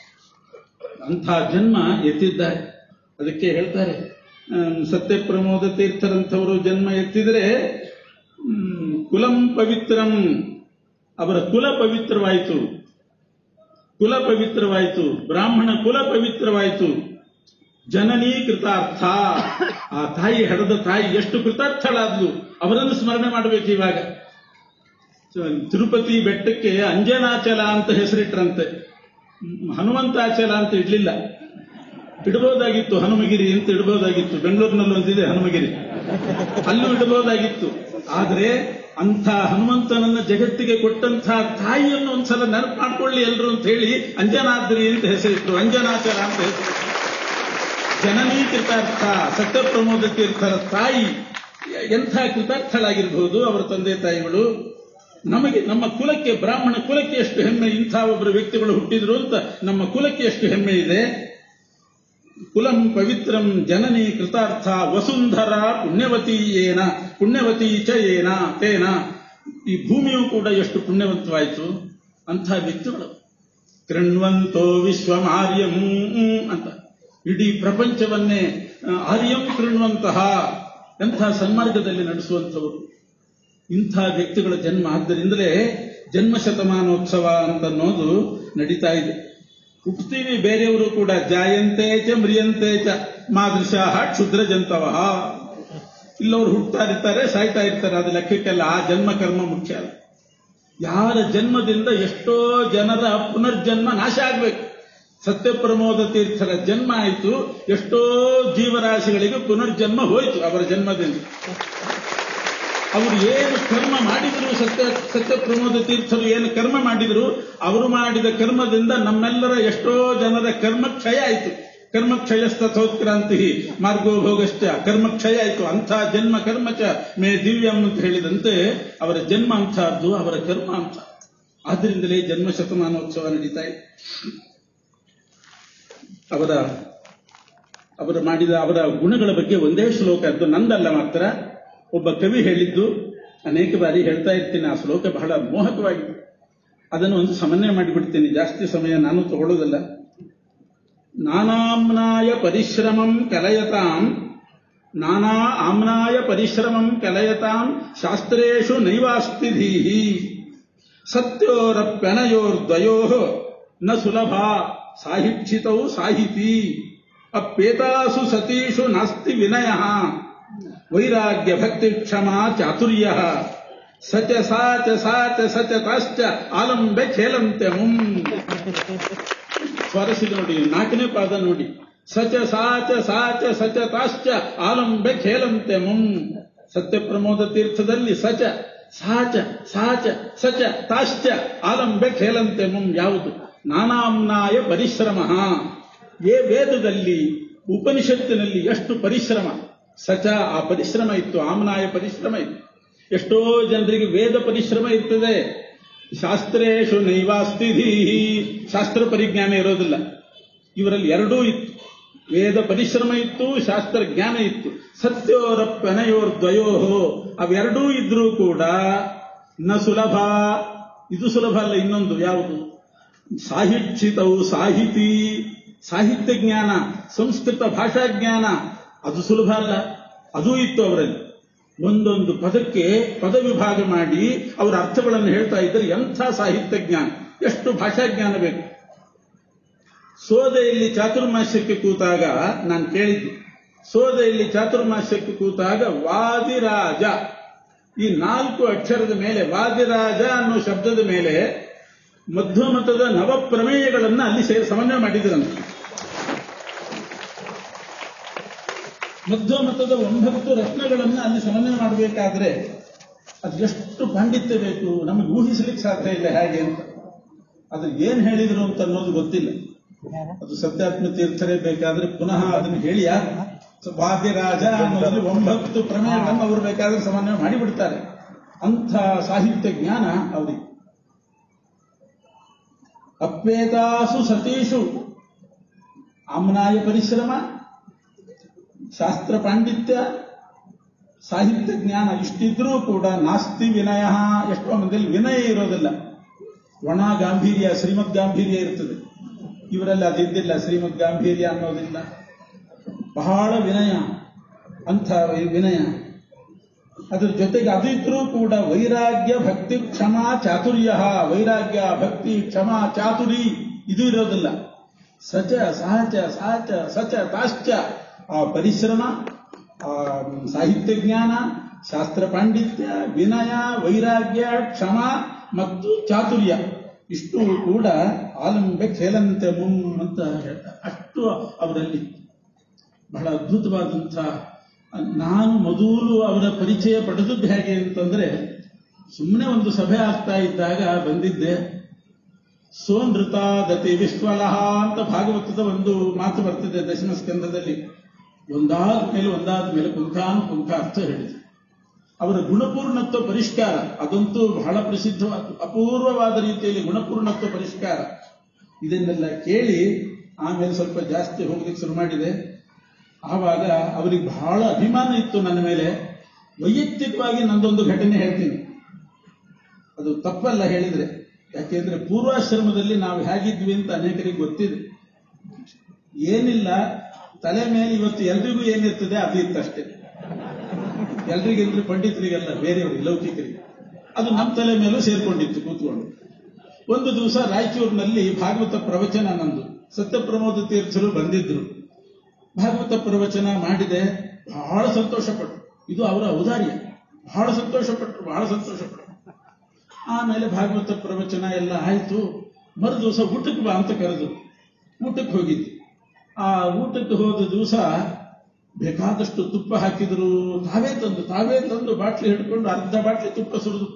Speaker 1: ಅಂಥ ಜನ್ಮ ಎತ್ತಿದ್ದಾರೆ ಅದಕ್ಕೆ ಹೇಳ್ತಾರೆ ಆಮ್, ಸತ್ಯಪ್ರಮೋದ ತೀರ್ಥರಂಥವರು ಜನ್ಮ ಎತ್ತಿದರೆ ಹ್ಮ್, ಕುಲಂ ಪವಿತ್ರಂ ಅವರ ಕುಲ ಪವಿತ್ರವಾಯಿತು ಕುಲ ಪವಿತ್ರವಾಯಿತು ಬ್ರಾಹ್ಮಣ ಕುಲ ಪವಿತ್ರವಾಯಿತು ಜನನೀ ಕೃತಾರ್ಥ ಆ ತಾಯಿ ಹಡದ ತಾಯಿ ಎಷ್ಟು ಕೃತಾರ್ಥಳಾದ್ಲು ಅವರನ್ನು ಸ್ಮರಣೆ ಮಾಡಬೇಕು ಇವಾಗ ತಿರುಪತಿ ಬೆಟ್ಟಕ್ಕೆ ಅಂಜನಾಚಲ ಅಂತ ಹೆಸರಿಟ್ರಂತೆ ಹ್ಮ್, ಹನುಮಂತಾಚಲ ಅಂತ ಇಡ್ಲಿಲ್ಲ ಇಡಬಹುದಾಗಿತ್ತು ಹನುಮಗಿರಿ ಅಂತ ಇಡಬಹುದಾಗಿತ್ತು ಬೆಂಗಳೂರಿನಲ್ಲಿ ಒಂದಿದೆ ಹನುಮಗಿರಿ ಅಲ್ಲೂ ಇಡಬಹುದಾಗಿತ್ತು ಆದ್ರೆ ಅಂಥ ಹನುಮಂತನನ್ನ ಜಗತ್ತಿಗೆ ಕೊಟ್ಟಂಥ ತಾಯಿಯನ್ನು ಒಂದ್ಸಲ ನೆನಪು ಮಾಡ್ಕೊಳ್ಳಿ ಎಲ್ರು ಅಂತ ಹೇಳಿ ಅಂಜನಾದ್ರಿ ಅಂತ ಹೆಸರಿಟ್ರು ಅಂಜನಾಚಲ ಅಂತ ಹೆಸರು ಜನನೀ ಕೃತಾರ್ಥ ಸತ್ಯಪ್ರಮೋದ ತೀರ್ಥರ ತಾಯಿ ಎಂಥ ಕೃತಾರ್ಥಳಾಗಿರ್ಬಹುದು ಅವರ ತಂದೆ ತಾಯಿಗಳು ನಮಗೆ ನಮ್ಮ ಕುಲಕ್ಕೆ ಬ್ರಾಹ್ಮಣ ಕುಲಕ್ಕೆ ಎಷ್ಟು ಹೆಮ್ಮೆ ಇಂಥ ಒಬ್ಬರು ವ್ಯಕ್ತಿಗಳು ಹುಟ್ಟಿದ್ರು ಅಂತ ನಮ್ಮ ಕುಲಕ್ಕೆ ಎಷ್ಟು ಹೆಮ್ಮೆ ಇದೆ ಕುಲಂ ಪವಿತ್ರಂ ಜನನಿ ಕೃತಾರ್ಥ ವಸುಂಧರ ಪುಣ್ಯವತಿ ಏನ ಪುಣ್ಯವತಿ ಚ ಏನ ತೇನ ಈ ಭೂಮಿಯು ಕೂಡ ಎಷ್ಟು ಪುಣ್ಯವಂತವಾಯಿತು ಅಂಥ ವ್ಯಕ್ತಿಗಳು ಕೃಣ್ವಂತೋ ವಿಶ್ವಮಾರ್ಯಂ ಅಂತ ಇಡೀ ಪ್ರಪಂಚವನ್ನೇ ಆ, ಆರ್ಯಂ ಕೃಣ್ವಂತಹ ಎಂಥ ಸನ್ಮಾರ್ಗದಲ್ಲಿ ನಡೆಸುವಂಥವರು ಇಂಥ ವ್ಯಕ್ತಿಗಳ ಜನ್ಮ ಆದ್ದರಿಂದಲೇ ಜನ್ಮ ಶತಮಾನೋತ್ಸವ ಅಂತ ಅನ್ನೋದು ನಡೀತಾ ಇದೆ ಹುಟ್ಟುತ್ತೀವಿ ಬೇರೆಯವರು ಕೂಡ ಜಾಯಂತೆ ಚ ಮ್ರಿಯಂತೆ ಚ ಮಾದೃಶಾಹ ಕ್ಷುದ್ರ ಜಂತವ ಇಲ್ಲವರು ಹುಟ್ಟುತ್ತಾ ಇರ್ತಾರೆ ಸಾಯ್ತಾ ಇರ್ತಾರೆ ಅದು ಲೆಕ್ಕಕ್ಕೆಲ್ಲ ಆ ಜನ್ಮ ಕರ್ಮ ಮುಖ್ಯ ಅಲ್ಲ ಯಾರ ಜನ್ಮದಿಂದ ಎಷ್ಟೋ ಜನರ ಪುನರ್ಜನ್ಮ ನಾಶ ಆಗ್ಬೇಕು ಸತ್ಯಪ್ರಮೋದ ತೀರ್ಥರ ಜನ್ಮ ಆಯಿತು ಎಷ್ಟೋ ಜೀವರಾಶಿಗಳಿಗೆ ಪುನರ್ಜನ್ಮ ಹೋಯಿತು ಅವರ ಜನ್ಮದಿಂದ ಅವರು ಏನು ಕರ್ಮ ಮಾಡಿದ್ರು ಸತ್ಯ ಸತ್ಯಪ್ರಮೋದ ತೀರ್ಥರು ಏನು ಕರ್ಮ ಮಾಡಿದ್ರು ಅವರು ಮಾಡಿದ ಕರ್ಮದಿಂದ ನಮ್ಮೆಲ್ಲರ ಎಷ್ಟೋ ಜನರ ಕರ್ಮಕ್ಷಯ ಆಯಿತು ಕರ್ಮಕ್ಷಯಸ್ತಥೋತ್ಕ್ರಾಂತಿ ಮಾರ್ಗೋ ಭೋಗಶ್ಚ ಕರ್ಮಕ್ಷಯ ಆಯಿತು ಅಂಥ ಜನ್ಮ ಕರ್ಮಚ ಮೇ ದಿವ್ಯಂ ಅಂತ ಹೇಳಿದಂತೆ ಅವರ ಜನ್ಮ ಅಂತಹದ್ದು ಅವರ ಕರ್ಮ ಅಂತ ಆದ್ದರಿಂದಲೇ ಜನ್ಮ ಶತಮಾನೋತ್ಸವ ನಡೀತಾ ಇದೆ ಅವರ ಅವರ ಮಾಡಿದ ಅವರ ಗುಣಗಳ ಬಗ್ಗೆ ಒಂದೇ ಶ್ಲೋಕ ಅದು ನಂದಲ್ಲ ಮಾತ್ರ ಒಬ್ಬ ಕವಿ ಹೇಳಿದ್ದು ಅನೇಕ ಬಾರಿ ಹೇಳ್ತಾ ಇರ್ತೀನಿ ಆ ಶ್ಲೋಕ ಬಹಳ ಮೋಹಕವಾಗಿದೆ ಅದನ್ನು ಒಂದು ಸಮನ್ವಯ ಮಾಡಿಬಿಡ್ತೀನಿ ಜಾಸ್ತಿ ಸಮಯ ನಾನು ತಗೊಳ್ಳೋದಲ್ಲ ನಾನಾಮ್ನಾಯ ಪರಿಶ್ರಮಂ ಕಲಯತಾಂ ನಾನಾ ಆಮ್ನಾಯ ಪರಿಶ್ರಮಂ ಕಲಯತಾಂ ಶಾಸ್ತ್ರೇಷು ನೈವಾಸ್ತಿ ಧೀಹಿ ಸತ್ಯೋರಪ್ಯನಯೋರ್ದ್ವಯೋ ನ ಸುಲಭ ಸಾಹಿಕ್ಷಿತೌ ಸಾಹಿತಿ ಅಪ್ಯೇತಾಸು ಸತೀಷು ನಾಸ್ತಿ ವಿನಯ ವೈರಾಗ್ಯ ಭಕ್ತಿ ಕ್ಷಮಾ ಚಾತುರ್ಯ ಸಚ ಸಾಚ ಸಾಚ ಸಚ ತಾಶ್ಚ ಆಲಂಬೆ ಖೇಲಂತೆ ಮುಂ ಸ್ವಾರಸ್ಯ ನೋಡಿ ನಾಲ್ಕನೇ ಪಾದ ನೋಡಿ ಸಚ ಸಾಚ ಸಾಚ ಸಚ ತಾಶ್ಚ ಆಲಂಬೆ ಖೇಲಂತೆ ಮುಂ ಸತ್ಯ ಪ್ರಮೋದ ತೀರ್ಥದಲ್ಲಿ ಸಚ ಸಾಚ ಸಾಚ ಸಚ ತಾಶ್ಚ ಆಲಂಬೆ ಖೇಲಂತೆ ಮುಂ ಯಾವುದು ನಾನಾಮ್ನಾಯ ಪರಿಶ್ರಮ ಏ ವೇದದಲ್ಲಿ ಉಪನಿಷತ್ತಿನಲ್ಲಿ ಎಷ್ಟು ಪರಿಶ್ರಮ ಸಚ ಆ ಪರಿಶ್ರಮ ಇತ್ತು ಆಮ್ನಾಯ ಪರಿಶ್ರಮ ಇತ್ತು ಎಷ್ಟೋ ಜನರಿಗೆ ವೇದ ಪರಿಶ್ರಮ ಇರ್ತದೆ ಶಾಸ್ತ್ರೇಶು ನೈವಾಸ್ತಿ ಧೀಹಿ ಶಾಸ್ತ್ರ ಪರಿಜ್ಞಾನ ಇರೋದಿಲ್ಲ ಇವರಲ್ಲಿ ಎರಡೂ ಇತ್ತು ವೇದ ಪರಿಶ್ರಮ ಇತ್ತು ಶಾಸ್ತ್ರ ಜ್ಞಾನ ಇತ್ತು ಸತ್ಯೋರಪ್ಪನಯೋರ್ ದ್ವಯೋ ಅವೆರಡೂ ಇದ್ರೂ ಕೂಡ ನ ಸುಲಭ ಇದು ಸುಲಭ ಅಲ್ಲ ಇನ್ನೊಂದು ಯಾವುದು ಸಾಹಿತ್ಯಿತವು ಸಾಹಿತಿ ಸಾಹಿತ್ಯ ಜ್ಞಾನ ಸಂಸ್ಕೃತ ಭಾಷಾ ಜ್ಞಾನ ಅದು ಸುಲಭ ಅಲ್ಲ ಅದೂ ಇತ್ತು ಅವರಲ್ಲಿ ಒಂದೊಂದು ಪದಕ್ಕೆ ಪದ ವಿಭಾಗ ಮಾಡಿ ಅವರ ಅರ್ಥಗಳನ್ನು ಹೇಳ್ತಾ ಇದ್ದರೆ ಎಂಥ ಸಾಹಿತ್ಯ ಜ್ಞಾನ ಎಷ್ಟು ಭಾಷಾ ಜ್ಞಾನ ಬೇಕು ಸೋದೆಯಲ್ಲಿ ಚಾತುರ್ಮಾಸ್ಯಕ್ಕೆ ಕೂತಾಗ ನಾನು ಕೇಳಿದ್ದೆ ಸೋದೆಯಲ್ಲಿ ಚಾತುರ್ಮಾಸ್ಯಕ್ಕೆ ಕೂತಾಗ ವಾದಿರಾಜ ಈ ನಾಲ್ಕು ಅಕ್ಷರದ ಮೇಲೆ ವಾದಿರಾಜ ಅನ್ನೋ ಶಬ್ದದ ಮೇಲೆ ಮಧ್ವಮತದ ನವ ಪ್ರಮೇಯಗಳನ್ನ ಅಲ್ಲಿ ಸೇರಿ ಸಮನ್ವಯ ಮಾಡಿದ್ರಂತೆ ಮಧ್ವಮತದ ಒಂಬತ್ತು ರತ್ನಗಳನ್ನ ಅಲ್ಲಿ ಸಮನ್ವಯ ಮಾಡಬೇಕಾದ್ರೆ ಅದು ಎಷ್ಟು ಪಾಂಡಿತ್ಯ ಬೇಕು ನಮಗೆ ಊಹಿಸ್ಲಿಕ್ಕೆ ಸಾಧ್ಯ ಇಲ್ಲ ಹೇಗೆ ಅಂತ ಅದು ಏನ್ ಹೇಳಿದ್ರು ಅಂತ ಅನ್ನೋದು ಗೊತ್ತಿಲ್ಲ ಅದು ಸತ್ಯಾತ್ಮ ತೀರ್ಥರೇ ಬೇಕಾದ್ರೆ ಪುನಃ ಅದನ್ನು ಹೇಳಿಯ ವಾದ್ಯರಾಜ ಅನ್ನೋದ್ರಲ್ಲಿ ಒಂಬತ್ತು ಪ್ರಮೇಯಗಳನ್ನು ಅವರು ಬೇಕಾದ್ರೆ ಸಮನ್ವಯ ಮಾಡಿಬಿಡ್ತಾರೆ ಅಂಥ ಸಾಹಿತ್ಯ ಜ್ಞಾನ ಅವರಿಗೆ ಅಪ್ವೇತಾಸು ಸತೀಶು ಆಮ್ನಾಯ ಪರಿಶ್ರಮ ಶಾಸ್ತ್ರ ಪಾಂಡಿತ್ಯ ಸಾಹಿತ್ಯ ಜ್ಞಾನ ಇಷ್ಟಿದ್ರೂ ಕೂಡ ನಾಸ್ತಿ ವಿನಯ ಎಷ್ಟೋ ಮಂದಿಯಲ್ಲಿ ವಿನಯ ಇರೋದಿಲ್ಲ ಒಣ ಗಾಂಭೀರ್ಯ ಶ್ರೀಮದ್ ಗಾಂಭೀರ್ಯ ಇರ್ತದೆ ಇವರಲ್ಲಿ ಅದಿದ್ದಿಲ್ಲ ಶ್ರೀಮದ್ ಗಾಂಭೀರ್ಯ ಅನ್ನೋದಿಲ್ಲ ಬಹಳ ವಿನಯ ಅಂಥ ವಿನಯ ಅದ್ರ ಜೊತೆಗೆ ಅದು ಇದ್ರೂ ಕೂಡ ವೈರಾಗ್ಯ ಭಕ್ತಿ ಕ್ಷಮ ಚಾತುರ್ಯ ವೈರಾಗ್ಯ ಭಕ್ತಿ ಕ್ಷಮ ಚಾತುರಿ ಇದು ಇರೋದಿಲ್ಲ ಸಚ ಸಹಚ ಸಹಚ ಸಚ ತಾಶ್ಚ ಆ ಪರಿಶ್ರಮ ಆ ಸಾಹಿತ್ಯ ಜ್ಞಾನ ಶಾಸ್ತ್ರ ಪಾಂಡಿತ್ಯ ವಿನಯ ವೈರಾಗ್ಯ ಕ್ಷಮ ಮತ್ತು ಚಾತುರ್ಯ ಇಷ್ಟು ಕೂಡ ಆಲಂಬೆ ಖೇಲಂತೆ ಮುಂ ಅಂತ ಹೇಳ್ತಾರೆ ಅಷ್ಟು ಅವರಲ್ಲಿ ಬಹಳ ಅದ್ಭುತವಾದಂಥ ನಾನು ಮೊದಲು ಅವರ ಪರಿಚಯ ಪಡೆದದ್ದು ಹೇಗೆ ಅಂತಂದ್ರೆ ಸುಮ್ಮನೆ ಒಂದು ಸಭೆ ಆಗ್ತಾ ಇದ್ದಾಗ ಬಂದಿದ್ದೆ ಸೋನೃತ ದತಿ ವಿಶ್ವಲಹ ಅಂತ ಭಾಗವತದ ಒಂದು ಮಾತು ಬರ್ತದೆ ದಶಮ ಸ್ಕಂದದಲ್ಲಿ ಒಂದಾದ ಮೇಲೆ ಒಂದಾದ ಮೇಲೆ ಪುಂಖಾನು ಪುಂಖ ಅರ್ಥ ಹೇಳಿದೆ ಅವರ ಗುಣಪೂರ್ಣತ್ವ ಪರಿಷ್ಕಾರ ಅದಂತೂ ಬಹಳ ಪ್ರಸಿದ್ಧವಾದ ಅಪೂರ್ವವಾದ ರೀತಿಯಲ್ಲಿ ಗುಣಪೂರ್ಣತ್ವ ಪರಿಷ್ಕಾರ ಇದನ್ನೆಲ್ಲ ಕೇಳಿ ಆಮೇಲೆ ಸ್ವಲ್ಪ ಜಾಸ್ತಿ ಹೋಗ್ಲಿಕ್ಕೆ ಶುರು ಮಾಡಿದೆ ಆವಾಗ ಅವರಿಗೆ ಬಹಳ ಅಭಿಮಾನ ಇತ್ತು ನನ್ನ ಮೇಲೆ ವೈಯಕ್ತಿಕವಾಗಿ ನಂದೊಂದು ಘಟನೆ ಹೇಳ್ತೀನಿ ಅದು ತಪ್ಪಲ್ಲ ಹೇಳಿದ್ರೆ ಯಾಕೆಂದ್ರೆ ಪೂರ್ವಾಶ್ರಮದಲ್ಲಿ ನಾವು ಹೇಗಿದ್ವಿ ಅಂತ ಅನೇಕರಿಗೆ ಗೊತ್ತಿದೆ ಏನಿಲ್ಲ ತಲೆ ಮೇಲೆ ಇವತ್ತು ಎಲ್ರಿಗೂ ಏನಿರ್ತದೆ ಅದು ಇತ್ತಷ್ಟೇ ಎಲ್ರಿಗೆಲ್ರಿ ಪಂಡಿತರಿಗೆಲ್ಲ ಬೇರೆಯವ್ರಿಗೆ ಲೌಕಿಕರಿಗೆ ಅದು ನಮ್ಮ ತಲೆ ಮೇಲೂ ಸೇರ್ಕೊಂಡಿತ್ತು ಕೂತ್ಕೊಂಡು ಒಂದು ದಿವಸ ರಾಯಚೂರಿನಲ್ಲಿ ಭಾಗವತ ಪ್ರವಚನ ನಂದು ಸತ್ಯಪ್ರಮೋದ ತೀರ್ಥರು ಬಂದಿದ್ರು ಭಾಗವತ ಪ್ರವಚನ ಮಾಡಿದೆ ಬಹಳ ಸಂತೋಷಪಟ್ಟರು ಇದು ಅವರ ಔದಾರ್ಯ ಬಹಳ ಸಂತೋಷಪಟ್ಟರು ಬಹಳ ಸಂತೋಷಪಟ್ಟರು ಆಮೇಲೆ ಭಾಗವತ ಪ್ರವಚನ ಎಲ್ಲ ಆಯಿತು ಮರು ದಿವಸ ಊಟಕ್ಕೆ ಬಾ ಅಂತ ಕರೆದು ಊಟಕ್ಕೆ ಹೋಗಿದ್ದು ಆ ಊಟಕ್ಕೆ ಹೋದ ದಿವಸ ಬೇಕಾದಷ್ಟು ತುಪ್ಪ ಹಾಕಿದ್ರು ತಾವೇ ತಂದು ತಾವೇ ತಂದು ಬಾಟ್ಲಿ ಹಿಡ್ಕೊಂಡು ಅರ್ಧ ಬಾಟ್ಲಿ ತುಪ್ಪ ಸುರಿದು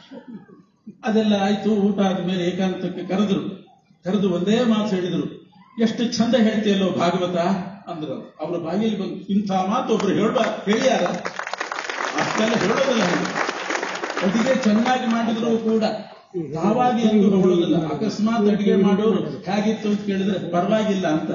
Speaker 1: ಅದೆಲ್ಲ ಆಯ್ತು ಊಟ ಆದ್ಮೇಲೆ ಏಕಾಂತಕ್ಕೆ ಕರೆದ್ರು ಕರೆದು ಒಂದೇ ಮಾತು ಹೇಳಿದ್ರು ಎಷ್ಟು ಚಂದ ಹೇಳ್ತೀಯಲ್ಲೋ ಭಾಗವತ ಅಂದ್ರು ಅವ್ರ ಬಾಗಿಲಿ ಬಂದು ಇಂಥ ಮಾತು ಒಬ್ರು ಹೇಳ ಹೇಳಿಯಾರ ಅಷ್ಟೆಲ್ಲ ಹೇಳೋದಿಲ್ಲ ಹಾಗೆ. ಅಡಿಗೆ ಚೆನ್ನಾಗಿ ಮಾಡಿದ್ರು ಕೂಡ ತಾವಾಗಿ ಎಂದು ಹೇಳೋದಿಲ್ಲ ಅಕಸ್ಮಾತ್ ಅಡಿಗೆ ಮಾಡೋರು ಹೇಗಿತ್ತು ಅಂತ ಕೇಳಿದ್ರೆ ಪರವಾಗಿಲ್ಲ ಅಂತ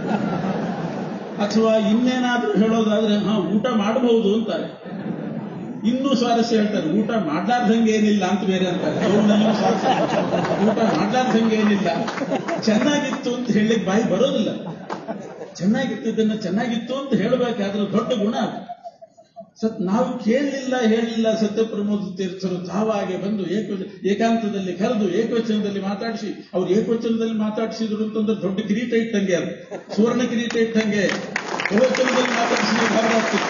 Speaker 1: ಅಥವಾ ಇನ್ನೇನಾದ್ರೂ ಹೇಳೋದಾದ್ರೆ ಹಾ ಊಟ ಮಾಡಬಹುದು ಅಂತಾರೆ ಇನ್ನೂ ಸ್ವಾರಸ್ಯ ಹೇಳ್ತಾರೆ ಊಟ ಮಾಡ್ಲಾರ್ದಂಗೆ ಏನಿಲ್ಲ ಅಂತ ಬೇರೆ ಅಂತಾರೆ ಅವ್ರನ್ನೆಲ್ಲ ಸ್ವಾರಸ್ಯ. ಊಟ ಮಾಡ್ಲಾರ್ದಂಗೆ ಏನಿಲ್ಲ ಚೆನ್ನಾಗಿತ್ತು ಅಂತ ಹೇಳಲಿಕ್ಕೆ ಬಾಯಿ ಬರೋದಿಲ್ಲ ಚೆನ್ನಾಗಿತ್ತಿದ್ದನ್ನ ಚೆನ್ನಾಗಿತ್ತು ಅಂತ ಹೇಳಬೇಕಾದ್ರೆ ದೊಡ್ಡ ಗುಣ ಅದು ಸತ್ ನಾವು ಕೇಳಲಿಲ್ಲ ಹೇಳಿಲ್ಲ ಸತ್ಯಪ್ರಮೋದ ತೀರ್ಥರು ತಾವಾಗೆ ಬಂದು ಏಕ ಏಕಾಂತದಲ್ಲಿ ಕರೆದು ಏಕವಚನದಲ್ಲಿ ಮಾತಾಡಿಸಿ ಅವ್ರು ಏಕವಚನದಲ್ಲಿ ಮಾತಾಡಿಸಿದ್ರು ಅಂತಂದ್ರೆ ದೊಡ್ಡ ಕಿರೀಟ ಇಟ್ಟಂಗೆ ಅದು ಸುವರ್ಣ ಕಿರೀಟ ಇಟ್ಟಂಗೆ ಬಹುವಚನದಲ್ಲಿ ಮಾತಾಡಿಸಿದ್ರೆ ಭಾರವಾಗ್ತಿತ್ತು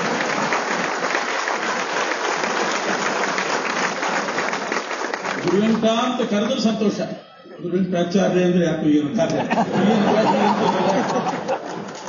Speaker 1: ಗುರುವೆಂಟ ಅಂತ ಕರೆದ್ರೆ ಸಂತೋಷ ಗುರುವೆಂಟಾಚಾರ್ಯ ಅಂದ್ರೆ ಯಾಕೆ ಏನು ಕಾರ್ಯ ಏನು ಕಾರ್ಯ ಅಂತ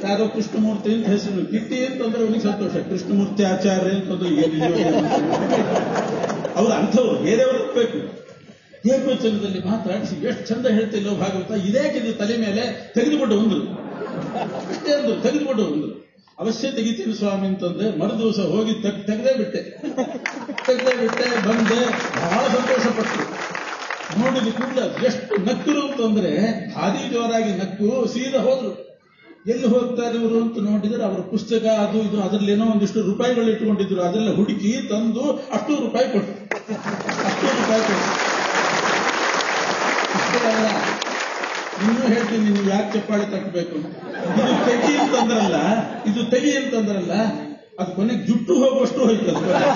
Speaker 1: ಯಾರೋ ಕೃಷ್ಣಮೂರ್ತಿ ಅಂತ ಹೆಸರು ಕಿಟ್ಟಿ ಅಂತಂದ್ರೆ ಅವನಿಗೆ ಸಂತೋಷ ಕೃಷ್ಣಮೂರ್ತಿ ಆಚಾರ್ಯ ಅಂತಂದ್ರೆ ಏನಿದೆಯೋ ಏನೋ. ಅವ್ರು ಅಂಥವ್ರು ಬೇರೆಯವರು ಬೇಕು ಏಕವಚನದಲ್ಲಿ ಮಾತಾಡಿಸಿ ಎಷ್ಟು ಚಂದ ಹೇಳ್ತಿಲ್ಲೋ ಭಾಗವತ ಇದೇಕಿದು ತಲೆ ಮೇಲೆ ತೆಗೆದುಬಿಟ್ಟು ಒಂದ್ರು ಅಷ್ಟೇ ಅಂದ್ರು ತೆಗೆದುಬಿಟ್ಟು ಒಂದ್ರು ಅವಶ್ಯ ತೆಗಿತೀನಿ ಸ್ವಾಮಿ ಅಂತಂದ್ರೆ ಮರು ದಿವಸ ಹೋಗಿ ತೆಗ್ ತೆಗೆದೇ ಬಿಟ್ಟೆ ತೆಗೆದೇ ಬಿಟ್ಟೆ ಬಂದೆ ಬಹಳ ಸಂತೋಷ ಪಟ್ಟರು ನೋಡಿದ ಕೂಡಲೇ ಎಷ್ಟು ನಕ್ಕರು ಅಂತಂದ್ರೆ ಭಾರಿ ಜೋರಾಗಿ ನಕ್ಕು ಸೀದಾ ಹೋದ್ರು ಎಲ್ಲಿ ಹೋಗ್ತಾರೆ ಇವರು ಅಂತ ನೋಡಿದ್ರೆ ಅವರ ಪುಸ್ತಕ ಅದು ಇದು ಅದರಲ್ಲಿ ಏನೋ ಒಂದಿಷ್ಟು ರೂಪಾಯಿಗಳು ಇಟ್ಕೊಂಡಿದ್ರು ಅದೆಲ್ಲ ಹುಡುಕಿ ತಂದು ಅಷ್ಟು ರೂಪಾಯಿ ಕೊಟ್ಟು ಅಷ್ಟು ರೂಪಾಯಿ ಕೊಟ್ಟು ಅಷ್ಟೇ ಅಲ್ಲ ಇನ್ನೂ ಹೇಳ್ತೀನಿ ನೀವು ಯಾಕೆ ಚಪ್ಪಾಳೆ ತಟ್ಟಬೇಕು ಇದು ತೆಗಿ ಅಂತಂದ್ರಲ್ಲ ಇದು ತೆಗಿ ಅಂತಂದ್ರಲ್ಲ ಅದು ಕೊನೆಗೆ ಜುಟ್ಟು ಹೋಗುವಷ್ಟು ಹೋಯ್ತು ಅದು ಕೊನೆಗೆ.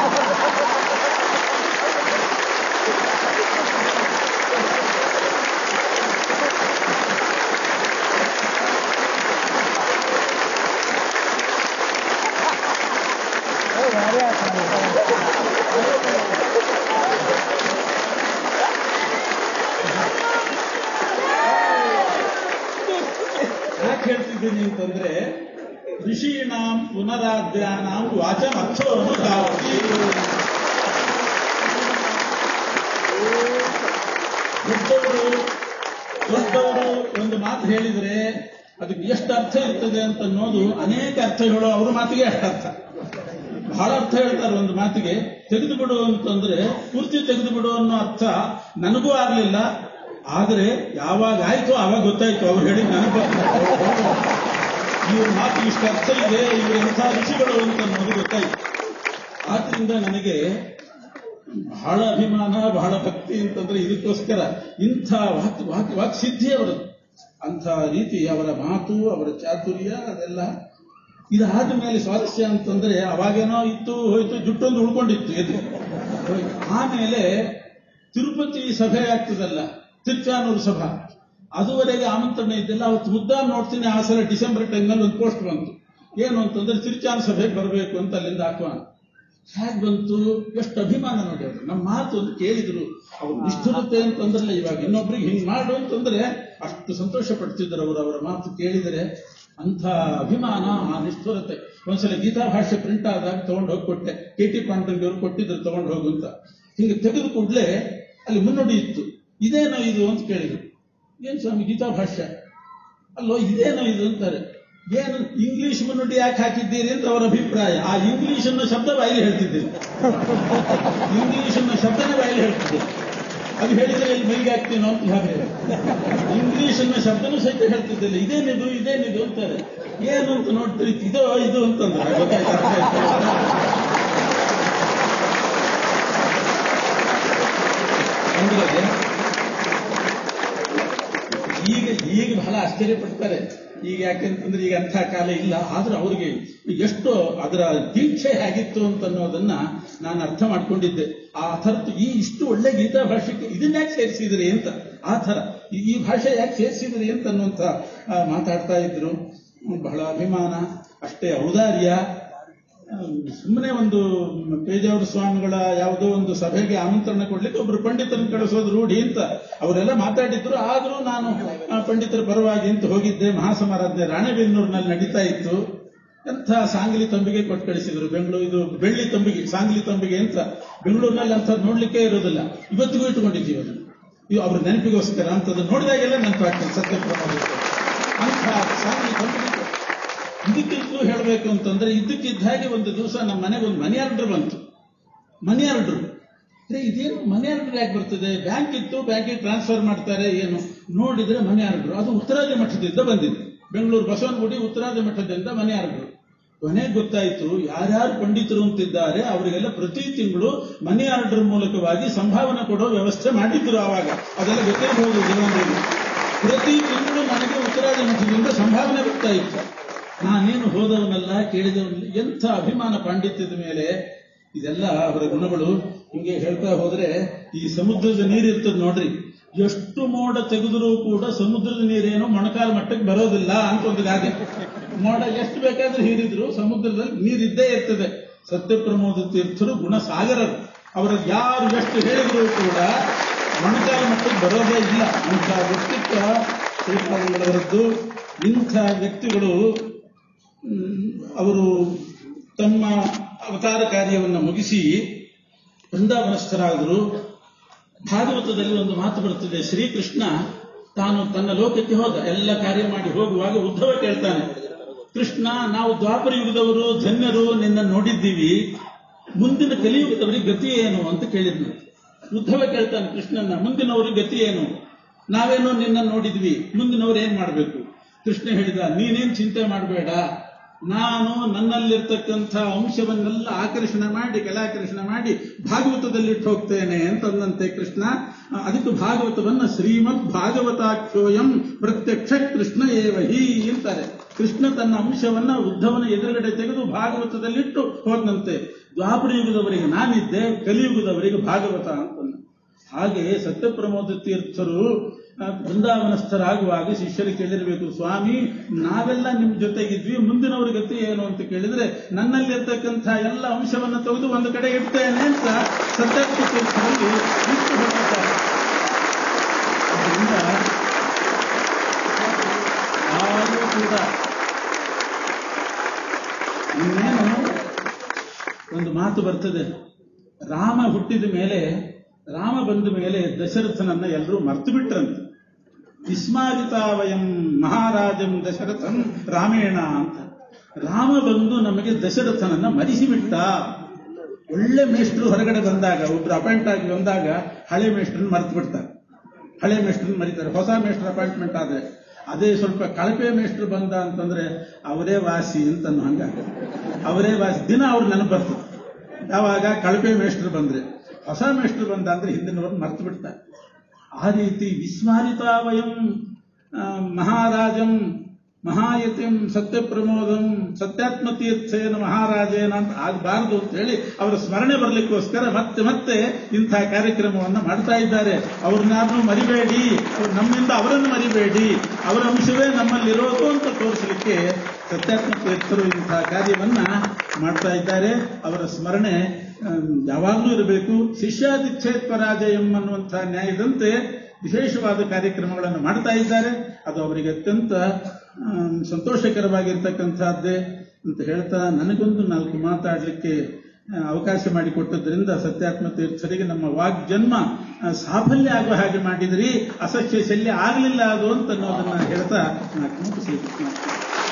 Speaker 1: ಯಾಕೆ ಹೇಳ್ತಿದ್ದೀನಿ ಅಂತಂದ್ರೆ ಋಷೀಣಾಂ ಪುನರಾಧ್ಯಾನಾಂ ವಾಚನ ಅರ್ಥೋ ಅನುಧಾವತಿ ದೊಡ್ಡವರು ದೊಡ್ಡವರು ಒಂದು ಮಾತು ಹೇಳಿದ್ರೆ ಅದಕ್ಕೆ ಎಷ್ಟು ಅರ್ಥ ಇರ್ತದೆ ಅಂತ ಅನ್ನೋದು ಅನೇಕ ಅರ್ಥಗಳು ಅವ್ರ ಮಾತಿಗೆ ಅಷ್ಟು ಅರ್ಥ ಬಹಳ ಅರ್ಥ ಹೇಳ್ತಾರೆ ಒಂದು ಮಾತಿಗೆ ತೆಗೆದು ಬಿಡು ಅಂತಂದ್ರೆ ಪೂರ್ತಿ ತೆಗೆದು ಬಿಡು ಅನ್ನೋ ಅರ್ಥ ನನಗೂ ಆಗ್ಲಿಲ್ಲ ಆದರೆ ಯಾವಾಗ ಆಯ್ತು ಆವಾಗ ಗೊತ್ತಾಯ್ತು ಅವ್ರು ಹೇಳಿ ನನಗೆ ಇವ್ರ ಮಾತು ಇಷ್ಟು ಅರ್ಥ ಇದೆ ಇವರು ಎಂಥ ಋಷಿಗಳು ಅಂತ ಅನ್ನೋದು ಗೊತ್ತಾಯ್ತು ಆದ್ರಿಂದ ನನಗೆ ಬಹಳ ಅಭಿಮಾನ ಬಹಳ ಭಕ್ತಿ ಅಂತಂದ್ರೆ ಇದಕ್ಕೋಸ್ಕರ ಇಂಥ ವಾಕ್ ವಾಕ್ ವಾಕ್ ಸಿದ್ಧಿ ಅವರದ್ದು ಅಂಥ ರೀತಿ ಅವರ ಮಾತು ಅವರ ಚಾತುರ್ಯ ಅದೆಲ್ಲ ಇದಾದ ಮೇಲೆ ಸ್ವಾರಸ್ಯ ಅಂತಂದ್ರೆ ಅವಾಗೇನೋ ಇತ್ತು ಹೋಯ್ತು ಜುಟ್ಟೊಂದು ಉಳ್ಕೊಂಡಿತ್ತು ಎದುರು ಹೋಯ್ತು. ಆಮೇಲೆ ತಿರುಪತಿ ಸಭೆ ಆಗ್ತದಲ್ಲ ತಿರುಚಾನೂರು ಸಭಾ ಅದುವರೆಗೆ ಆಮಂತ್ರಣ ಇದ್ದಿಲ್ಲ ಅವತ್ತು ಮುದ್ದಾಂ ನೋಡ್ತೀನಿ ಆ ಸಲ ಡಿಸೆಂಬರ್ ಟೈಮ್ನಲ್ಲಿ ಒಂದು ಪೋಸ್ಟ್ ಬಂತು ಏನು ಅಂತಂದ್ರೆ ತಿರುಚಾನ ಸಭೆಗೆ ಬರಬೇಕು ಅಂತ ಅಲ್ಲಿಂದ ಆಹ್ವಾನ ಹೇಗೆ ಬಂತು ಎಷ್ಟು ಅಭಿಮಾನ ನೋಡಿ ಅವರು ನಮ್ಮ ಮಾತು ಒಂದು ಕೇಳಿದ್ರು ಅವ್ರು ನಿಷ್ಠುರತೆ ಅಂತಂದ್ರಲ್ಲ ಇವಾಗ ಇನ್ನೊಬ್ರಿಗೆ ಹಿಂಗ್ ಮಾಡು ಅಂತಂದ್ರೆ ಅಷ್ಟು ಸಂತೋಷ ಪಡ್ತಿದ್ರು ಅವರು ಅವರ ಮಾತು ಕೇಳಿದರೆ ಅಂಥ ಅಭಿಮಾನ ಆ ನಿಷ್ಠುರತೆ ಒಂದ್ಸಲ ಗೀತಾ ಭಾಷೆ ಪ್ರಿಂಟ್ ಆದಾಗ ತಗೊಂಡು ಹೋಗಿ ಕೊಟ್ಟೆ ಕೆ ಟಿ ಪಾಂಡಂಗಿ ಅವರು ಕೊಟ್ಟಿದ್ರು ತಗೊಂಡು ಹೋಗು ಅಂತ ಹಿಂಗೆ ತೆಗೆದು ಕೂಡಲೇ ಅಲ್ಲಿ ಮುನ್ನುಡಿ ಇತ್ತು ಇದೇನೋ ಇದು ಅಂತ ಕೇಳಿದ್ರು ಏನ್ ಸ್ವಾಮಿ ಗೀತಾ ಭಾಷ್ಯ ಅಲ್ಲೋ ಇದೇನೋ ಇದು ಅಂತಾರೆ ಏನು ಇಂಗ್ಲಿಷ್ ಮುನ್ನುಡಿ ಯಾಕೆ ಹಾಕಿದ್ದೀರಿ ಅಂತ ಅವರ ಅಭಿಪ್ರಾಯ ಆ ಇಂಗ್ಲಿಷ್ ಅನ್ನೋ ಶಬ್ದ ಬಾಯಲ್ಲಿ ಹೇಳ್ತಿದ್ದೀರಿ ಇಂಗ್ಲಿಷ್ ಅನ್ನೋ ಶಬ್ದನೇ ಬಾಯಲ್ಲಿ ಹೇಳ್ತಿದ್ದೀರಿ ಅದು ಹೇಳಿದ್ರೆ ಇಲ್ಲಿ ಮೈಗೆ ಹಾಕ್ತೀನೋ ಅಂತ ಹಾಗೆ ಇಂಗ್ಲಿಷ್ ಅನ್ನೋ ಶಬ್ದನೂ ಸಹಿತ ಹೇಳ್ತಿದ್ದಿಲ್ಲ ಇದೇನಿದು ಇದೇನಿದು ಅಂತಾರೆ ಏನು ಅಂತ ನೋಡ್ತೀರಿ ಇದೋ ಇದು ಅಂತಂದ್ರೆ ಗೊತ್ತಾಯ್ತು ಅರ್ಥ ಆಯ್ತು. ಅಂದ್ರೆ ಈಗ ಈಗ ಬಹಳ ಆಶ್ಚರ್ಯ ಪಡ್ತಾರೆ ಈಗ ಯಾಕೆಂತಂದ್ರೆ ಈಗ ಅಂಥ ಕಾಲ ಇಲ್ಲ ಆದ್ರೆ ಅವ್ರಿಗೆ ಎಷ್ಟು ಅದರ ದೀಕ್ಷೆ ಹೇಗಿತ್ತು ಅಂತ ಅನ್ನೋದನ್ನ ನಾನು ಅರ್ಥ ಮಾಡ್ಕೊಂಡಿದ್ದೆ ಆ ಥರದ್ದು ಈ ಇಷ್ಟು ಒಳ್ಳೆ ಗೀತಾ ಭಾಷೆಗೆ ಇದನ್ನ ಯಾಕೆ ಸೇರಿಸಿದ್ರಿ ಅಂತ ಆ ಥರ ಈ- ಈ ಭಾಷೆ ಯಾಕೆ ಸೇರಿಸಿದ್ರಿ ಅಂತ ಅನ್ನುವಂಥ ಆ, ಮಾತಾಡ್ತಾ ಇದ್ರು ಬಹಳ ಅಭಿಮಾನ ಅಷ್ಟೇ ಔದಾರ್ಯ ಸುಮ್ಮನೆ ಒಂದು ಪೇಜಾವರ ಸ್ವಾಮಿಗಳ ಯಾವುದೋ ಒಂದು ಸಭೆಗೆ ಆಮಂತ್ರಣ ಕೊಡ್ಲಿಕ್ಕೆ ಒಬ್ರು ಪಂಡಿತರನ್ನು ಕಳಿಸೋದು ರೂಢಿ ಅಂತ ಅವರೆಲ್ಲ ಮಾತಾಡಿದ್ರು ಆದ್ರೂ ನಾನು ಆ ಪಂಡಿತರ ಪರವಾಗಿ ಅಂತ ಹೋಗಿದ್ದೆ ಮಹಾಸಮಾರಾಧನೆ ರಾಣೆಬೆನ್ನೂರಿನಲ್ಲಿ ನಡೀತಾ ಇತ್ತು ಎಂಥ ಸಾಂಗ್ಲಿ ತಂಬಿಗೆ ಕೊಟ್ಟು ಕಳಿಸಿದ್ರು ಬೆಂಗಳೂರು ಇದು ಬೆಳ್ಳಿ ತಂಬಿಗೆ ಸಾಂಗ್ಲಿ ತಂಬಿಗೆ ಅಂತ ಬೆಂಗಳೂರಿನಲ್ಲಿ ಅಂಥದ್ದು ನೋಡ್ಲಿಕ್ಕೆ ಇರೋದಿಲ್ಲ ಇವತ್ತಿಗೂ ಇಟ್ಕೊಂಡಿದ್ದೀವಿ ಅದನ್ನು ಇದು ಅವ್ರ ನೆನಪಿಗೋಸ್ಕರ ಅಂತದ್ದು ನೋಡಿದಾಗೆಲ್ಲ ನೆನಪಾಗ್ತದೆ ಸತ್ಯಪ್ರಮಾಣ ಅಂಥ ಸಾಂಗ್ಲಿ ತಂಬಿಗೆ ಇದಕ್ಕಿಂತಲೂ ಹೇಳಬೇಕು ಅಂತಂದ್ರೆ ಇದ್ದಕ್ಕಿದ್ದ ಹಾಗೆ ಒಂದು ದಿವಸ ನಮ್ಮ ಮನೆಗೆ ಒಂದು ಮನಿ ಆರ್ಡರ್ ಬಂತು ಮನಿ ಆರ್ಡರ್ ಅರೆ ಇದೇನು ಮನಿ ಆರ್ಡರ್ ಯಾಕೆ ಬರ್ತದೆ ಬ್ಯಾಂಕ್ ಇತ್ತು ಬ್ಯಾಂಕಿಗೆ ಟ್ರಾನ್ಸ್ಫರ್ ಮಾಡ್ತಾರೆ ಏನು ನೋಡಿದ್ರೆ ಮನಿ ಆರ್ಡರ್ ಅದು ಉತ್ತರಾದಿ ಮಠದಿಂದ ಬಂದಿದೆ ಬೆಂಗಳೂರು ಬಸವನಗುಡಿ ಉತ್ತರಾದಿ ಮಠದಿಂದ ಮನಿ ಆರ್ಡರ್ ಕೊನೆಗೆ ಗೊತ್ತಾಯ್ತು ಯಾರ್ಯಾರು ಪಂಡಿತರು ಅಂತಿದ್ದಾರೆ ಅವರಿಗೆಲ್ಲ ಪ್ರತಿ ತಿಂಗಳು ಮನಿ ಆರ್ಡರ್ ಮೂಲಕವಾಗಿ ಸಂಭಾವನೆ ಕೊಡೋ ವ್ಯವಸ್ಥೆ ಮಾಡಿದ್ರು ಆವಾಗ ಅದೆಲ್ಲ ಗೊತ್ತಿರಬಹುದು ಜೀವನದಲ್ಲಿ ಪ್ರತಿ ತಿಂಗಳು ನನಗೆ ಉತ್ತರಾದಿ ಮಠದಿಂದ ಸಂಭಾವನೆ ಬರ್ತಾ ಇತ್ತು ನಾನೇನು ಹೋದವನಲ್ಲ ಕೇಳಿದವನಲ್ಲ ಎಂಥ ಅಭಿಮಾನ ಪಾಂಡಿತ್ಯದ ಮೇಲೆ ಇದೆಲ್ಲ ಅವರ ಗುಣಗಳು ಹಿಂಗೆ ಹೇಳ್ತಾ ಹೋದ್ರೆ ಈ ಸಮುದ್ರದ ನೀರಿರ್ತದೆ ನೋಡ್ರಿ ಎಷ್ಟು ಮೋಡ ತೆಗೆದರೂ ಕೂಡ ಸಮುದ್ರದ ನೀರೇನು ಮೊಣಕಾಲು ಮಟ್ಟಕ್ಕೆ ಬರೋದಿಲ್ಲ ಅಂತ ಒಂದು ಗಾದೆ ಮೋಡ ಎಷ್ಟು ಬೇಕಾದ್ರೂ ಹೀರಿದ್ರು ಸಮುದ್ರದಲ್ಲಿ ನೀರಿದ್ದೇ ಇರ್ತದೆ ಸತ್ಯಪ್ರಮೋದ ತೀರ್ಥರು ಗುಣಸಾಗರರು ಅವರ ಯಾರು ಎಷ್ಟು ಹೇಳಿದ್ರು ಕೂಡ ಮೊಣಕಾಲು ಮಟ್ಟಕ್ಕೆ ಬರೋದೇ ಇಲ್ಲ ಅಂತ ವ್ಯಕ್ತಿತ್ವ ಶ್ರೀಪಾದಂಗಳವರದ್ದು ಇಂಥ ವ್ಯಕ್ತಿಗಳು ಮ್, ಅವರು ತಮ್ಮ ಅವತಾರ ಕಾರ್ಯವನ್ನು ಮುಗಿಸಿ ಬೃಂದಾವನಸ್ಥರಾದರು ಭಾಗವತದಲ್ಲಿ ಒಂದು ಮಾತು ಬರುತ್ತದೆ ಶ್ರೀಕೃಷ್ಣ ತಾನು ತನ್ನ ಲೋಕಕ್ಕೆ ಹೋದ ಎಲ್ಲ ಕಾರ್ಯ ಮಾಡಿ ಹೋಗುವಾಗ ಉದ್ಧವ ಕೇಳ್ತಾನೆ ಕೃಷ್ಣ ನಾವು ದ್ವಾಪರ ಯುಗದವರು ಧನ್ಯರು ನಿನ್ನ ನೋಡಿದ್ದೀವಿ ಮುಂದಿನ ಕಲಿಯುಗದವರಿಗೆ ಗತಿ ಏನು ಅಂತ ಕೇಳಿದ್ನು ಉದ್ಧವ ಕೇಳ್ತಾನೆ ಕೃಷ್ಣನ ಮುಂದಿನವ್ರಿಗೆ ಗತಿ ಏನು ನಾವೇನೋ ನಿನ್ನ ನೋಡಿದ್ವಿ ಮುಂದಿನವ್ರು ಏನ್ ಮಾಡಬೇಕು ಕೃಷ್ಣ ಹೇಳಿದ ನೀನೇನ್ ಚಿಂತೆ ಮಾಡಬೇಡ ನಾನು ನನ್ನಲ್ಲಿರ್ತಕ್ಕಂಥ ಅಂಶವನ್ನೆಲ್ಲ ಆಕರ್ಷಣೆ ಮಾಡಿ ಕಲಾಕರ್ಷಣೆ ಮಾಡಿ ಭಾಗವತದಲ್ಲಿಟ್ಟು ಹೋಗ್ತೇನೆ ಅಂತಂದಂತೆ ಕೃಷ್ಣ ಆ, ಅದಕ್ಕೆ ಭಾಗವತವನ್ನ ಶ್ರೀಮದ್ ಭಾಗವತಾಖ್ಯೋಯಂ ಪ್ರತ್ಯಕ್ಷ ಕೃಷ್ಣ ಏವ ಹಿ ಅಂತಾರೆ ಕೃಷ್ಣ ತನ್ನ ಅಂಶವನ್ನ ಉದ್ಧವನ ಎದುರುಗಡೆ ತೆಗೆದು ಭಾಗವತದಲ್ಲಿಟ್ಟು ಹೋದಂತೆ ದ್ವಾಪರ ಯುಗದವರಿಗೆ ನಾನಿದ್ದೆ ಕಲಿಯುಗದವರಿಗೆ ಭಾಗವತ ಅಂತಂದ ಹಾಗೆ ಸತ್ಯಪ್ರಮೋದ ತೀರ್ಥರು ಆ, ಬೃಂದಾವನಸ್ಥರಾಗುವಾಗ ಶಿಷ್ಯರು ಕೇಳಿರಬೇಕು ಸ್ವಾಮಿ ನಾವೆಲ್ಲ ನಿಮ್ ಜೊತೆಗಿದ್ವಿ ಮುಂದಿನವ್ರ ಗತಿ ಏನು ಅಂತ ಕೇಳಿದ್ರೆ ನನ್ನಲ್ಲಿರ್ತಕ್ಕಂಥ ಎಲ್ಲ ಅಂಶವನ್ನು ತೆಗೆದು ಒಂದು ಕಡೆ ಇಡ್ತೇನೆ ಅಂತ ಸತ್ಯಪ್ರ ತೀರ್ಥರಲ್ಲಿ ಇಟ್ಟು ಹೋಗಿದ್ದಾರೆ ಅದರಿಂದ ಯಾರೂ ಕೂಡ ಇನ್ನೇನು ಒಂದು ಮಾತು ಬರ್ತದೆ ರಾಮ ಹುಟ್ಟಿದ ಮೇಲೆ ರಾಮ ಬಂದ ಮೇಲೆ ದಶರಥನನ್ನ ಎಲ್ಲರೂ ಮರ್ತು ಬಿಟ್ರಂತೆ ವಿಸ್ಮಾರಿತಾವಯಂ ಮಹಾರಾಜಂ ದಶರಥಂ ರಾಮೇಣ ಅಂತ ರಾಮ ಬಂದು ನಮಗೆ ದಶರಥನನ್ನ ಮರಿಸಿಬಿಟ್ಟ ಒಳ್ಳೆ ಮೇಷ್ಟ್ರು ಹೊರಗಡೆ ಬಂದಾಗ ಒಬ್ರು ಅಪಾಯಿಂಟ್ ಆಗಿ ಬಂದಾಗ ಹಳೆ ಮೇಷ್ಟ್ರನ್ನ ಮರ್ತು ಬಿಡ್ತಾರೆ ಹಳೆ ಮೇಷ್ಟ್ರನ್ನ ಮರಿತಾರೆ ಹೊಸ ಮೇಷ್ಟ್ರ ಅಪಾಯಿಂಟ್ಮೆಂಟ್ ಆದ್ರೆ ಅದೇ ಸ್ವಲ್ಪ ಕಳಪೆ ಮೇಷ್ಟ್ರು ಬಂದ ಅಂತಂದ್ರೆ ಅವರೇ ವಾಸಿ ಅಂತ ಅನ್ನೋ ಹಂಗ ಅವರೇ ವಾಸಿ ದಿನ ಅವ್ರು ನೆನಪು ಬರ್ತದೆ ಯಾವಾಗ ಕಳಪೆ ಮೇಷ್ಟ್ರು ಬಂದ್ರೆ ಹೊಸ ಮೇಷ್ಟ್ರು ಬಂದ ಅಂದ್ರೆ ಹಿಂದಿನವ್ರನ್ನ ಮರ್ತು ಬಿಡ್ತಾರೆ ಆ ರೀತಿ ವಿಸ್ಮಾರಿತಾವಯಂ ಆ, ಮಹಾರಾಜಂ ಮಹಾಯತಿಂ ಸತ್ಯಪ್ರಮೋದಂ ಸತ್ಯಾತ್ಮತೀರ್ಥೇನ ಮಹಾರಾಜೇನ ಅಂತ ಆಗಬಾರದು ಅಂತ ಹೇಳಿ ಅವರ ಸ್ಮರಣೆ ಬರಲಿಕ್ಕೋಸ್ಕರ ಮತ್ತೆ ಮತ್ತೆ ಇಂಥ ಕಾರ್ಯಕ್ರಮವನ್ನು ಮಾಡ್ತಾ ಇದ್ದಾರೆ ಅವ್ರನ್ನಾರನ್ನೂ ಮರಿಬೇಡಿ ಅವ್ರು ನಮ್ಮಿಂದ ಅವರನ್ನು ಮರಿಬೇಡಿ ಅವರ ಅಂಶವೇ ನಮ್ಮಲ್ಲಿರೋದು ಅಂತ ತೋರಿಸಲಿಕ್ಕೆ ಸತ್ಯಾತ್ಮ ತೀರ್ಥರು ಇಂಥ ಕಾರ್ಯವನ್ನ ಮಾಡ್ತಾ ಇದ್ದಾರೆ ಅವರ ಸ್ಮರಣೆ ಆಮ್, ಯಾವಾಗಲೂ ಇರಬೇಕು ಶಿಷ್ಯಾದಿಚ್ಛೇದ್ ಪರಾಜಯಂ ಅನ್ನುವಂಥ ನ್ಯಾಯದಂತೆ ವಿಶೇಷವಾದ ಕಾರ್ಯಕ್ರಮಗಳನ್ನು ಮಾಡ್ತಾ ಇದ್ದಾರೆ ಅದು ಅವರಿಗೆ ಅತ್ಯಂತ ಆಮ್, ಸಂತೋಷಕರವಾಗಿರ್ತಕ್ಕಂಥದ್ದೇ ಅಂತ ಹೇಳ್ತಾ ನನಗೊಂದು ನಾಲ್ಕು ಮಾತಾಡಲಿಕ್ಕೆ ಆ, ಅವಕಾಶ ಮಾಡಿಕೊಟ್ಟದ್ರಿಂದ ಸತ್ಯಾತ್ಮ ತೀರ್ಥರಿಗೆ ನಮ್ಮ ವಾಗ್ಜನ್ಮ ಆ, ಸಾಫಲ್ಯ ಆಗುವ ಹಾಗೆ ಮಾಡಿದ್ರಿ ಅಸಸ್ಯ ಶಲ್ಯ ಆಗಲಿಲ್ಲ ಅದು ಅಂತ ಅನ್ನೋದನ್ನ ಹೇಳ್ತಾ ನಾಲ್ಕು ಮುಗಿಸ್ಲಿಕ್ಕೆ